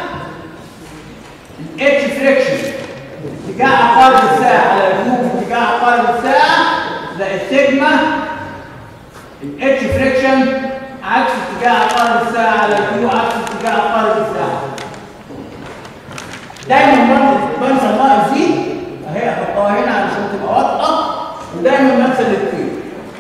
اتش فريكشن اتجاه عقارب الساعة على الجنوب اتجاه عقارب الساعة زائد سيجما الاتش فريكشن عكس اتجاه عقارب الساعة على الكيو عكس اتجاه عقارب الساعة دايما بنسى الناقص دي اهي احطها هنا علشان تبقى واضحه ودايما بنسى الاثنين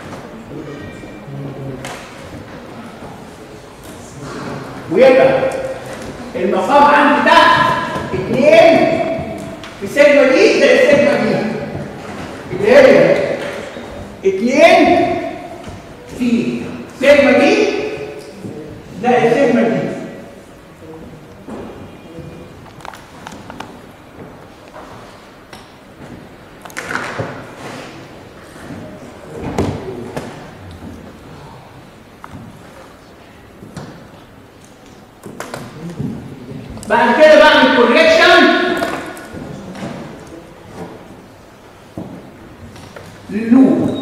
ويبقى المقام عندي تحت اثنين في سيجما دي زي السيجما دي اللي هي اثنين في سيجما دي زي السيجما دي بعد كده بعمل كوريكشن لللوب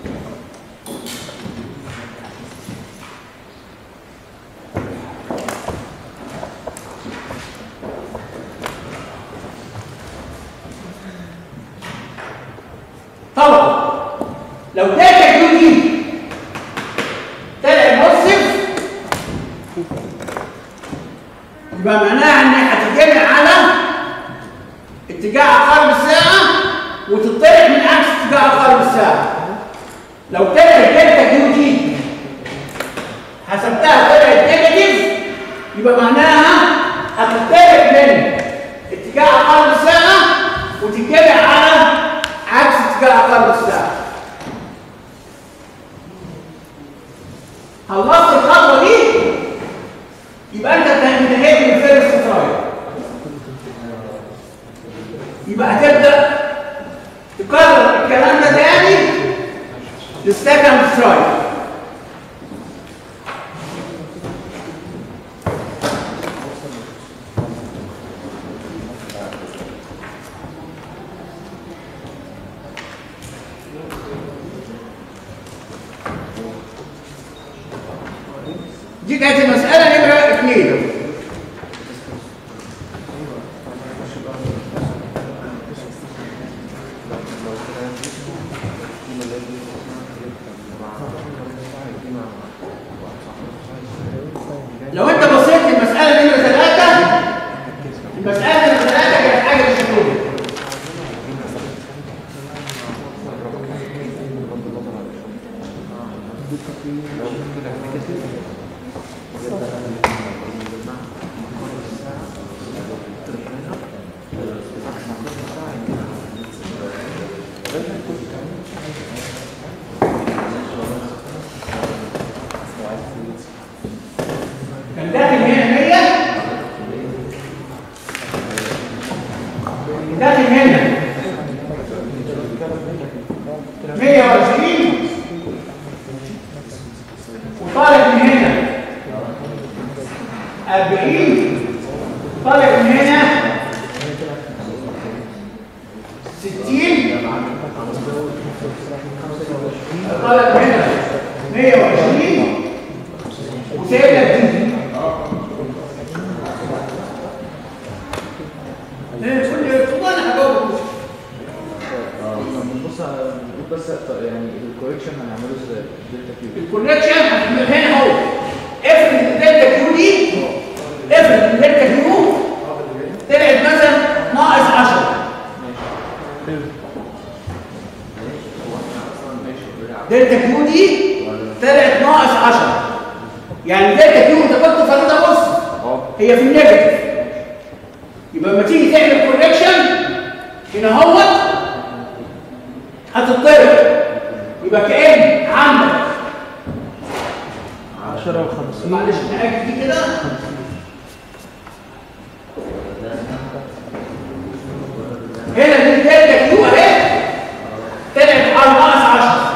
طبعا لو داتا كيو دي طلع مصف يبقى معناها ان هتتجمع على اتجاه عقارب الساعه وتطلع من عكس اتجاه عقارب الساعه لو طلعت دلتا كيو دي حسبتها طلعت نيجاتيف يبقى معناها هتطلع من اتجاه عقارب الساعه وتتجمع على عكس اتجاه عقارب الساعه خلصت الخطوه دي يبقى انت انتهيت من الفيرست ترايل يبقى هتبدا تكرر الكلام ده تاني للسكند ترايل دي كانت المسألة نمرة اثنين لو انت بصيت للمسألة نمرة ثلاثة المسألة نمرة ثلاثة كانت حاجة بالشكل ده كان داخل هنا 100 داخل هنا 120 وطالع من هنا 40 طالع من هنا 60 طالع من هنا 120 وسايب لك دي ايه كل كل انا هجاوب بنبص على بنقول بس يعني الكوريكشن هنعمله ازاي دلتا كيو الكونكشن هتبقى هنا اهو افرض ان الدلتا كيو دي افرض ان الدلتا كيو طلعت مثلا ناقص 10 دلتا كيو دي طلعت ناقص 10 يعني دلتا كيو انت كنت فريضه بص اه هي في النيجاتيف يبقى لما تيجي تعمل كوركشن هنا اهوت هتضطرب يبقى كأن عندك 10 و50 معلش نأجل دي كده هنا دي الدلتا كيو اهي طلعت على ناقص 10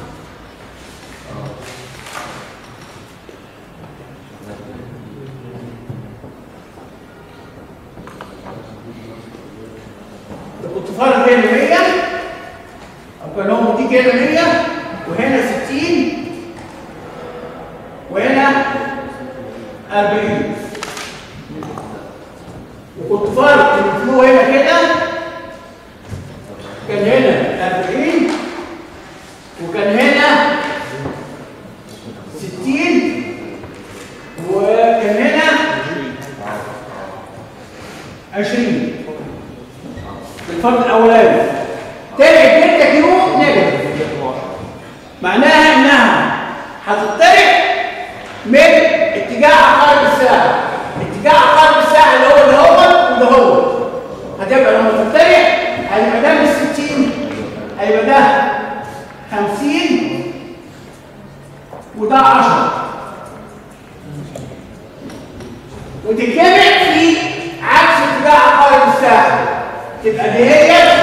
لو كنت فارض هنا 100 او كان هو مديك هنا 100 وهنا 60 وهنا 40 وكنت فارض ان الفلو هنا كده كان هنا 40 وكان هنا 60 وكان هنا 20 في الفرد الاولاني تاني الدلتا كيو نيجاتيف معناها انها هتطلع من اتجاه عقارب الساعه اتجاه عقارب الساعه اللي هو اللي هو واللي هو هتبقى لما تطلع هيبقى ده من 60 هيبقى ده 50 وده 10 وتتجمع في عكس اتجاه عقارب الساعه تبقى دي هي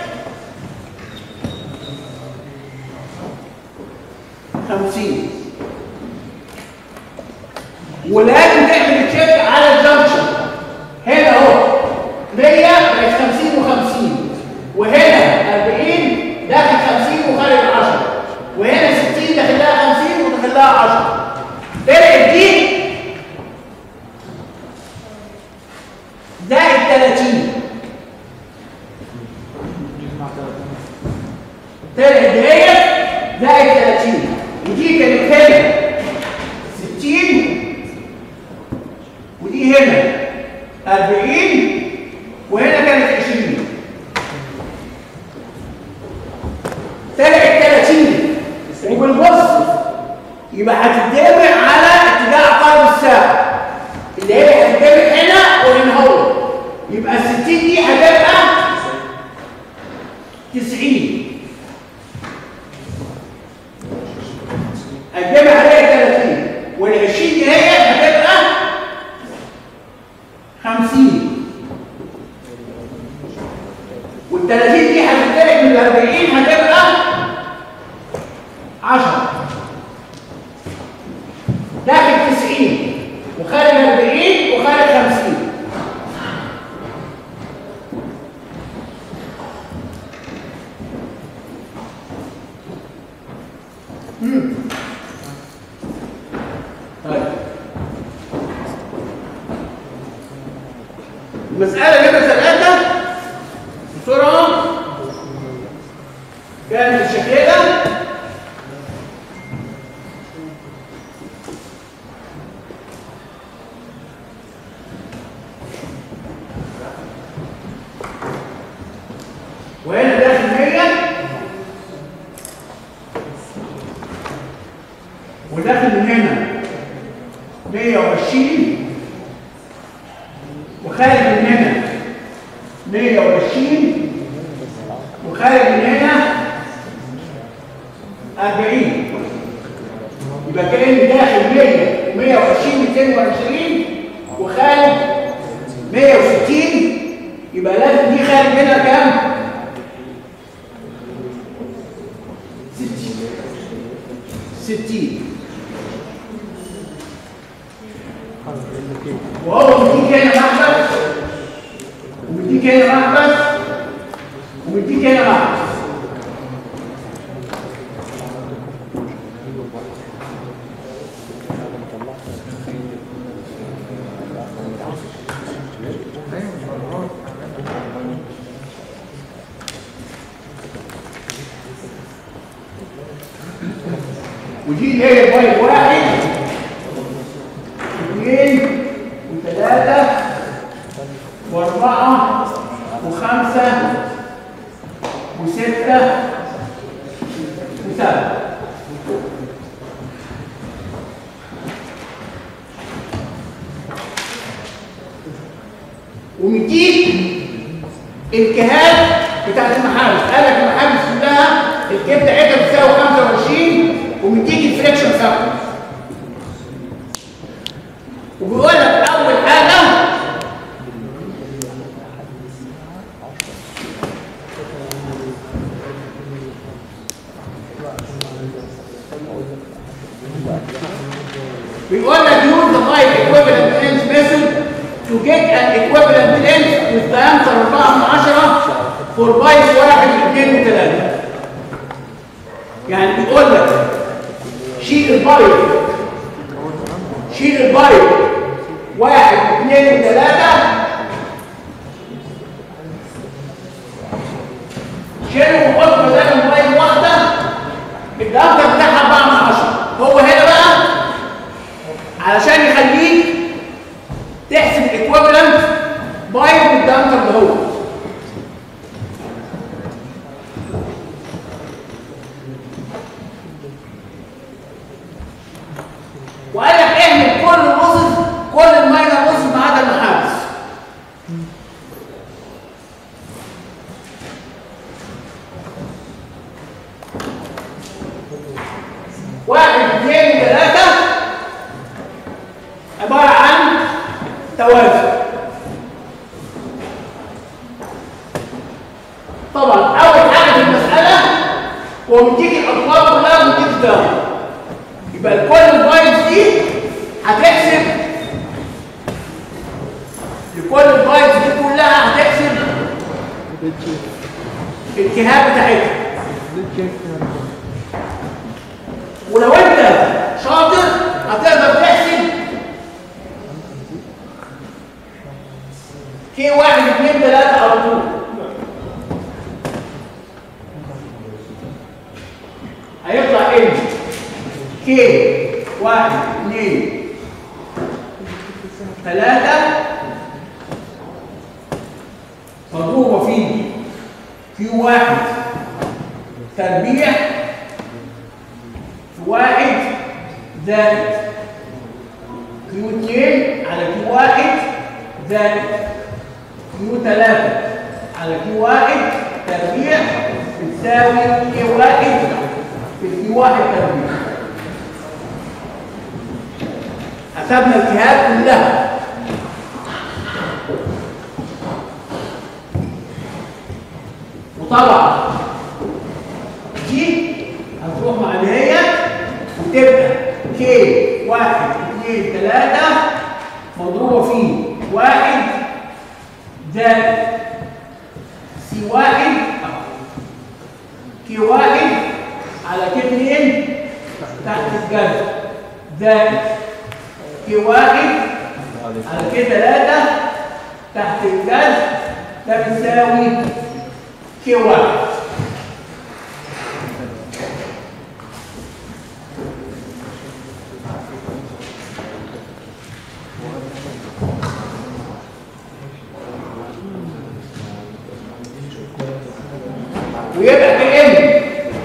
خمسين ولازم تعمل تشيك على الجنكشن هنا اهو 100 بقت 50 و50 وهنا 40 داخل 50 وخارج 10 وهنا 60 داخل لها 50 وداخل لها 10 طلعت دي زائد 30 طلعت ديت زائد 30 ودي كانت هنا 60 ودي هنا 40 وهنا كانت 20 طلعت 30 وبالبص يبقى هتتجمع على اتجاه عقارب الساعه اللي هي هتتجمع هنا وهنا هو يبقى ال 60 دي هتبقى 90 الجمع عليها 30 وال 20 دي هي هتبقى 50 وال 30 دي هتتضرب من ال 40 هتبقى 10 داخل 90 وخارج 40 وخارج 50 طيب المسألة نمرة ثلاثة بسرعة كانت بالشكل ده وهنا داخل 100 وداخل من هنا 120 وخارج من هنا 120 وخارج من هنا 40 يبقى كأن داخل 100 120 220 وخارج 160 يبقى لازم دي خارج منها كام؟ 60 60 وهو مديك هنا محبس ومديك هنا محبس ومديك هنا محبس ودي اللي هي باي واحد اثنين وثلاثة وأربعة وخمسة وستة وسبعة ومديك الكهات بتاعت المحابس قال لك المحابس كلها الكيب بتاعتها بتساوي 25 ومديك الفريكشن فاكتور وبيقول لك اول حاجه بيقول لك use the pipe equivalent length method to get an equivalent length with diameter 4 من 10 for pipe 1 2 3 يعني بيقول لك شيل البايب شيل البايب واحد اثنين ثلاثة شيله وحط بدل البايب واحدة الدفتر بتاعها 4 من 10 هو هنا بقى علشان يخليك تحسب الايكويفالنت بايب بالدفتر ده هو وقال لك اعمل كل الرصص كل الماينر رصص ما عدا المحابس واحد اثنين ثلاثة عبارة عن توازن طبعا أول حاجة في المسألة هو مديك الأطوار كلها ومديك الدواء يبقى كل البايتس دي هتحسب لكل البايتس دي كلها هتحسب الكهات بتاعتها ولو انت شاطر هتقدر تحسب كي واحد اثنين ثلاثة على طول هيطلع ايه؟ كي واحد اثنين ثلاثة مضروبة في كيو واحد تربيع في واحد زائد كيو اثنين على كيو واحد زائد كيو ثلاثة على كيو واحد تربيع بتساوي كيو واحد في كيو واحد تربيع حسبنا الجهات كلها وطبعا دي هتروح مع دهيت وتبقى كي واحد اثنين ثلاثة مضروبة في واحد زائد سي واحد كي واحد على كي اثنين تحت الجذر زائد كي واحد على كي ثلاثة تحت الجذر ده بيساوي كي واحد ويبقى كأن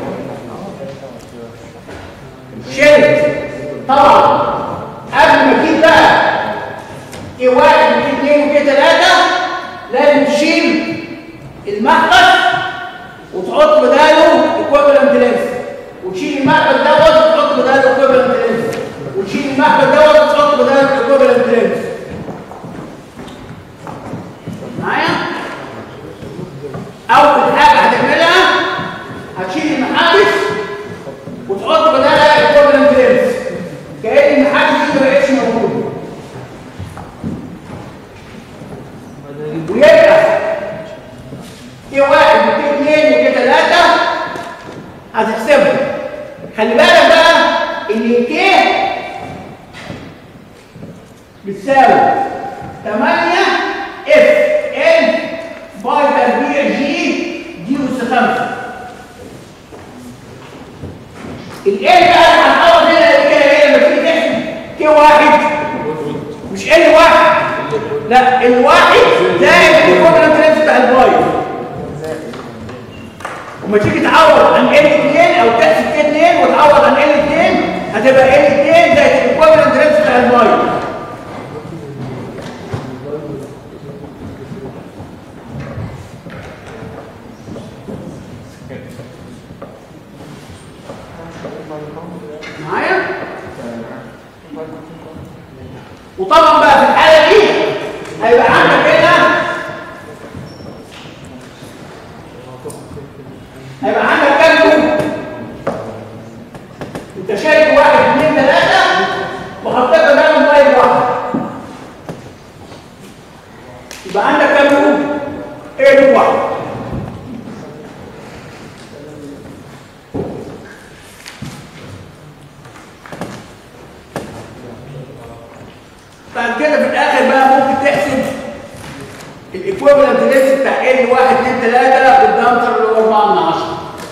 شلت طبعا قبل ما تجيب بقى كي واحد وكي اثنين وكي ثلاثة لازم تشيل المحبس وتحط بداله equivalent length وتشيل المحبس دوت وتحط بداله equivalent length وتشيل المحبس دوت وتحط بداله equivalent length معايا؟ أول حاجة هتعملها هتشيل المحابس وتحط بدالها equivalent length كأن المحابس دي ما بقتش موجودة ويبقى في واحد وفي اثنين وفي ثلاثة هتحسبهم خلي بالك بقى ان الكي بتساوي 8 اف ال باي تربيع جي دي اس 5 ال بقى اللي هنحول واحد مش ال واحد لا الواحد زائد الايكوفالنت رينج بتاع البايو وما تيجي تعوض عن ال 2 او تحسب كده 2 وتعوض عن ال 2 هتبقى ال 2 زائد الايكوفالنت رينج بتاع البايو معايا؟ وطبعا بقى في الحاله دي هيبقى عندك هنا هيبقى عندك كام لوب انت شايف واحد اثنين ثلاثه وحطيت بينهم واحد واحد يبقى عندك كام لوب؟ ايه لوب واحد بعد كده في الاخر بقى ممكن تحسب الايكويفالنت ليست بتاع ال 1 2 3 بالدمتر اللي هو 4 من 10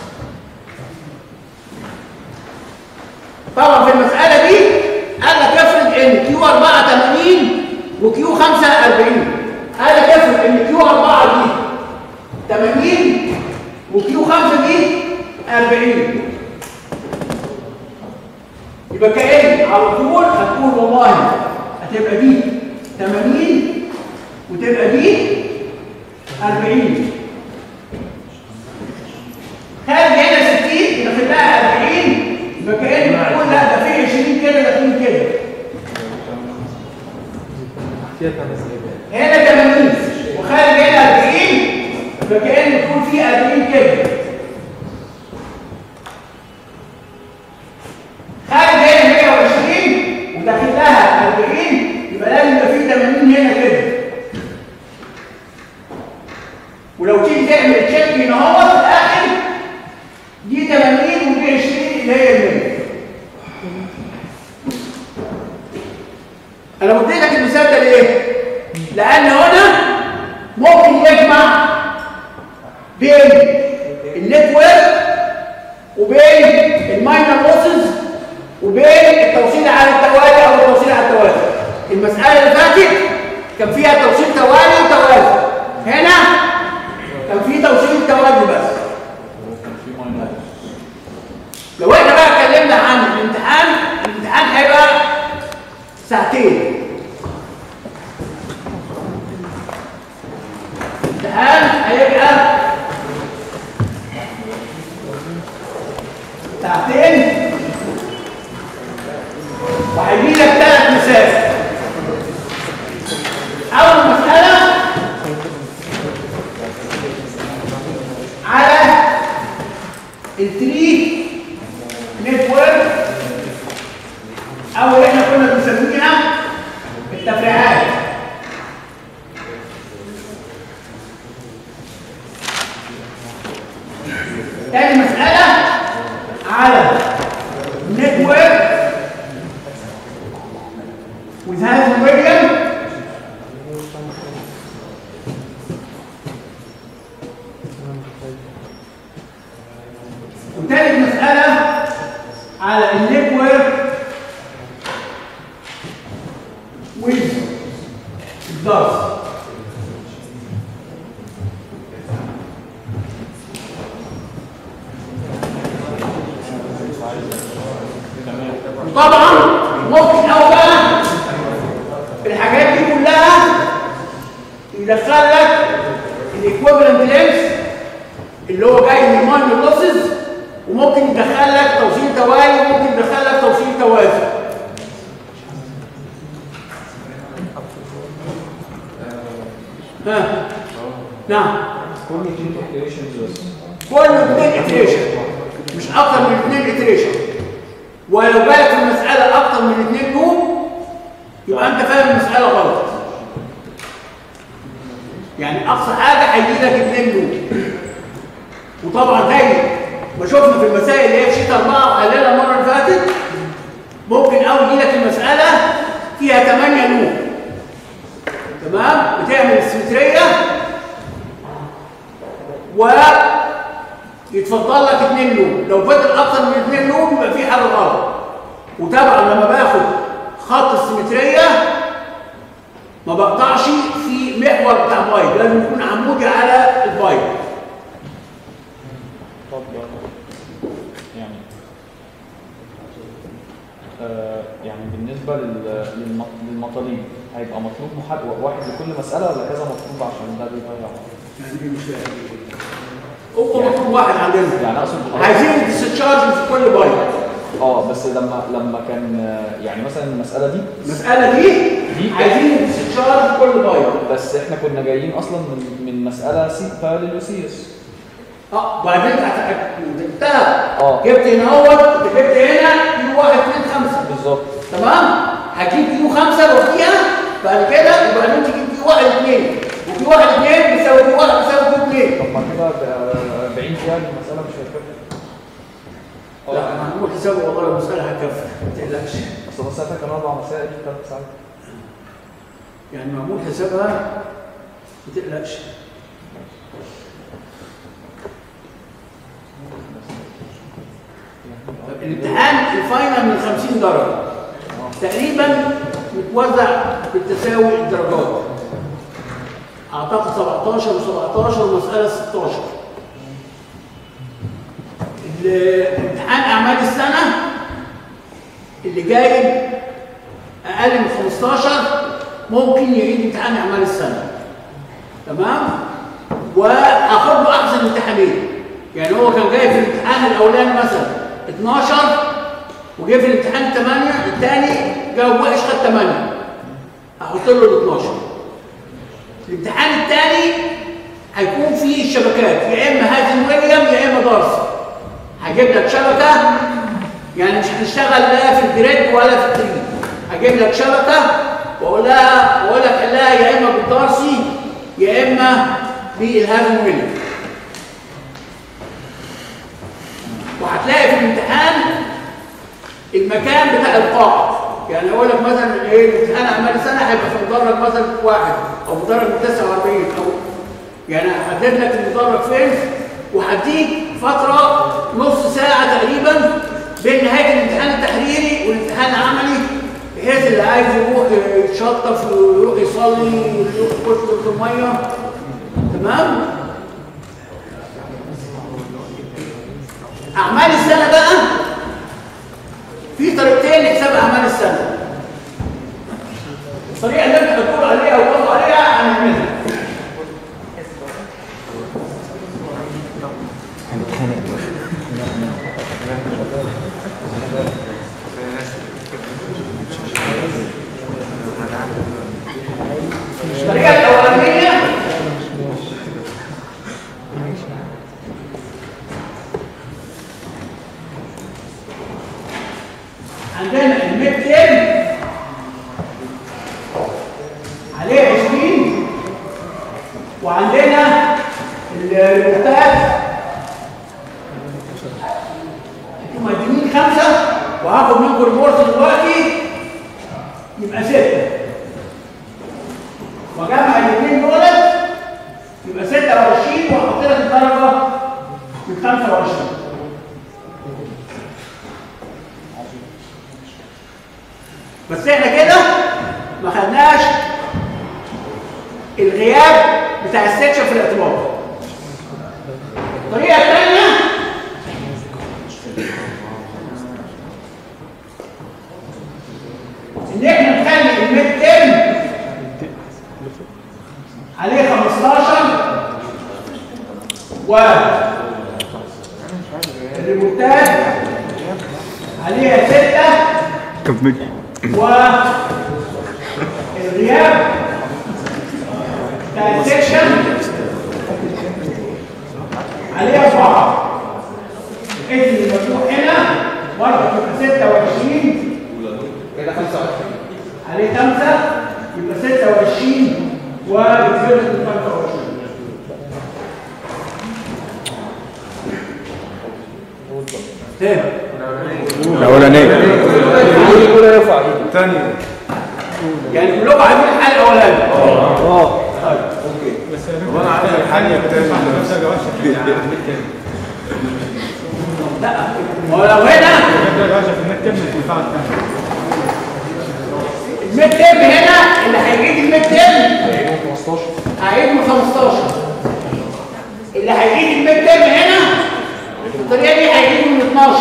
طبعا في المساله دي قال لك افرض ان كيو 4 80 وكيو 5 40 قال لك افرض ان كيو 4 دي 80 وكيو 5 دي 40 يبقى كأن على طول هتقول والله هتبقى دي 80 وتبقى دي 40 خارج هنا 60 يبقى في لها 40 يبقى كأن بتقول لا ده في 20 كده ده في كده فيها خمس ايام هنا 80 وخارج هنا 40 يبقى كأن بتقول في 40 كده خارج هنا 120 وداخل لها 40 يبقى لازم يبقى في 80 هنا كده ولو تيجي تعمل تشيك هنا اهو في الاخر دي 80 ودي 20 اللي هي المية انا قلت لك المثال ده ليه؟ لان هنا ممكن يجمع بين النتورك وبين الماينر لوسز وبين التوصيل على التوالي او التوصيل على التوازي المساله اللي فاتت كان فيها توصيل توالي وتوازي هنا كان في توصيل توازي بس لو احنا بقى اتكلمنا عن الامتحان الامتحان هيبقى ساعتين الامتحان هيبقى ساعتين وهيجي لك ثلاث مسائل اول مساله على التري نتورك او اللي احنا كنا بنسميها التفريعات تاني مسألة على network with half a million وثالث مسألة على النتورك with dots وطبعا ممكن أو بقى الحاجات دي كلها يدخل لك الايكويفالنت لينس اللي هو جاي من ماينر لوسز وممكن يدخل لك توصيل توالي وممكن يدخل لك توصيل توازي ها نعم كل اتنين اوبريشنز بس كله اثنين اتريشن مش اكتر من اثنين اتريشن ولو بالك في المساله اكتر من اثنين لوب يبقى انت فاهم المساله غلط يعني اقصى حاجه هيجي لك اثنين لوب وطبعا زي ما شفنا في المسائل اللي هي في شيت اربعه وحللها المره اللي فاتت ممكن قوي يجي لك المساله فيها 8 لوب تمام بتعمل السيمتريه و يتفضل لك اثنين لوب لو فضل اكتر من اثنين لوب يبقى في حاجه غلط وطبعا لما باخد خط السيمتريه ما بقطعش في محور بتاع بايب لازم يكون عمودي على البايب طب يعني آه يعني بالنسبة لل- للم- للمطالب هيبقى مطلوب محد واحد لكل مسألة ولا كذا مطلوب عشان ده بيضيع يعني ايه مش فاهم هو مطلوب واحد عندنا يعني اقصد عايزين الديسشارج في كل بايب اه بس لما لما كان آه، يعني مثلا المسألة دي المساله دي دي- عايزين الديسشارج في كل بايب بس احنا كنا جايين اصلا من من مسألة سي باراليل وسيريس اه وبعدين هت- جبتها اه. جبت هنا اهوت انت جبت هنا كيلو واحد اثنين خمسه بالظبط تمام هتجيب كيلو خمسه وفيها بعد كده وبعدين تجيب كيلو واحد اثنين وكيلو واحد اثنين بيساوي كيلو واحد بيساوي كيلو اثنين طب ما كده ب- 40 فيها المسألة مش هتكفي لا انا هنقول حسابي والله المساله هتكفي ما تقلقش اصل مسألتها كان اربع مسائل في ثلاث ساعات يعني معمول حسابها ما تقلقش طب الامتحان الفاينل من 50 درجه تقريبا متوزع بالتساوي الدرجات اعتقد 17 و17 ومساله 16 الامتحان اعمال السنه اللي جايب اقل من 15 ممكن يعيد امتحان اعمال السنه تمام واخد له احسن امتحانين يعني هو كان جاي في الامتحان الاولاني مثلا 12 وجه في الامتحان 8 الثاني جاوب وحش خد 8 احط له ال 12 الامتحان الثاني هيكون فيه الشبكات يا اما هازن ويليام يا اما دارسي هجيب لك شبكه يعني مش هنشتغل لا في الجريد ولا في التريد هجيب لك شبكه واقول لها واقول لك حلها يا اما بالدارسي يا اما بالهازن ويليام وهتلاقي في الامتحان المكان بتاع القاعة يعني اقول لك مثلا ايه الامتحان اعمال السنه هيبقى في مدرج مثلا واحد او مدرج 49 او يعني هحدد لك المدرج فين وهديك فتره نص ساعه تقريبا بين نهايه الامتحان التحريري والامتحان العملي بحيث اللي عايز يروح يتشطف ويروح يصلي يروح يخش دورة الميه تمام اعمال السنه بقى في طريقتين لحساب اعمال السنه الطريقه اللي انت بتقول عليها وتقول عليها هنعملها الطريقه الاولانيه عندنا الميد تيرم عليه 20 وعندنا الريبورتات انتوا مدينين خمسه وهاخد منكم ريبورت دلوقتي يبقى سته وجمع الاثنين دولت يبقى 26 واحط لك الدرجه من 25 بس احنا كده ما خدناش الغياب بتاع السكشن في الاعتبار الطريقه الثانيه ان احنا نخلي الميد تيرم عليه 15 و الريموتات عليها 6 والغياب بتاع السكشن عليه أربعة الاسم المفتوح هنا برضه تبقى 26 كده 25 عليه خمسة يبقى 26 وبتزيد من 25 ايه الاولانيه كل كده يرفع ايده الثانيه يعني كلكم عايزين الحل الاولاني اه طيب اوكي طب انا عايز الحل الثاني لا ما هو لو هنا الميد ترم هنا اللي هيجيب الميد ترم هيبقوا 15 هيجيب من 15 اللي هيجيب الميد ترم هنا الطريقه دي هيجيب من 12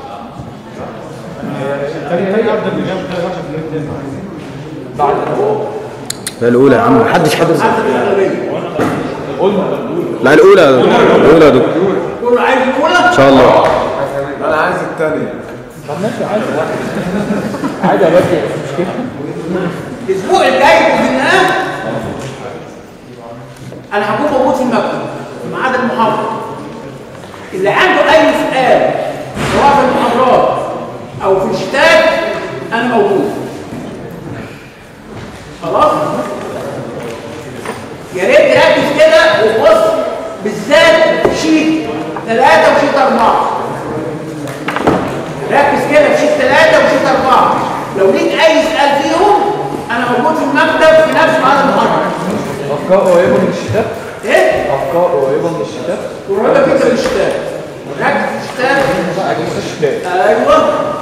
بعد الأول لا الاولى يا عم محدش حضر زي حسب الاغلبيه قلنا لا الاولى الاولى يا دكتور كله عايز الاولى ان شاء الله انا عايز الثانيه طب ماشي عادي عادي يا بدري مش مشكله الاسبوع الجاي باذن الله انا هكون موجود في المكتب في ميعاد المحاضره اللي عنده اي سؤال سواء في المحاضرات او في الشتات انا موجود خلاص يا ريت تركز كده وبص بالذات شيت ثلاثة وشيت أربعة ركز كده في شيت ثلاثة وشيت أربعة لو ليك أي سؤال فيهم أنا موجود في المكتب في نفس هذا المحاضرة افكار قريبه من الشتات إيه؟ افكار قريبه من الشتات قريبة جدا من الشتات ركز في الشتات اجهزه الشتات أيوه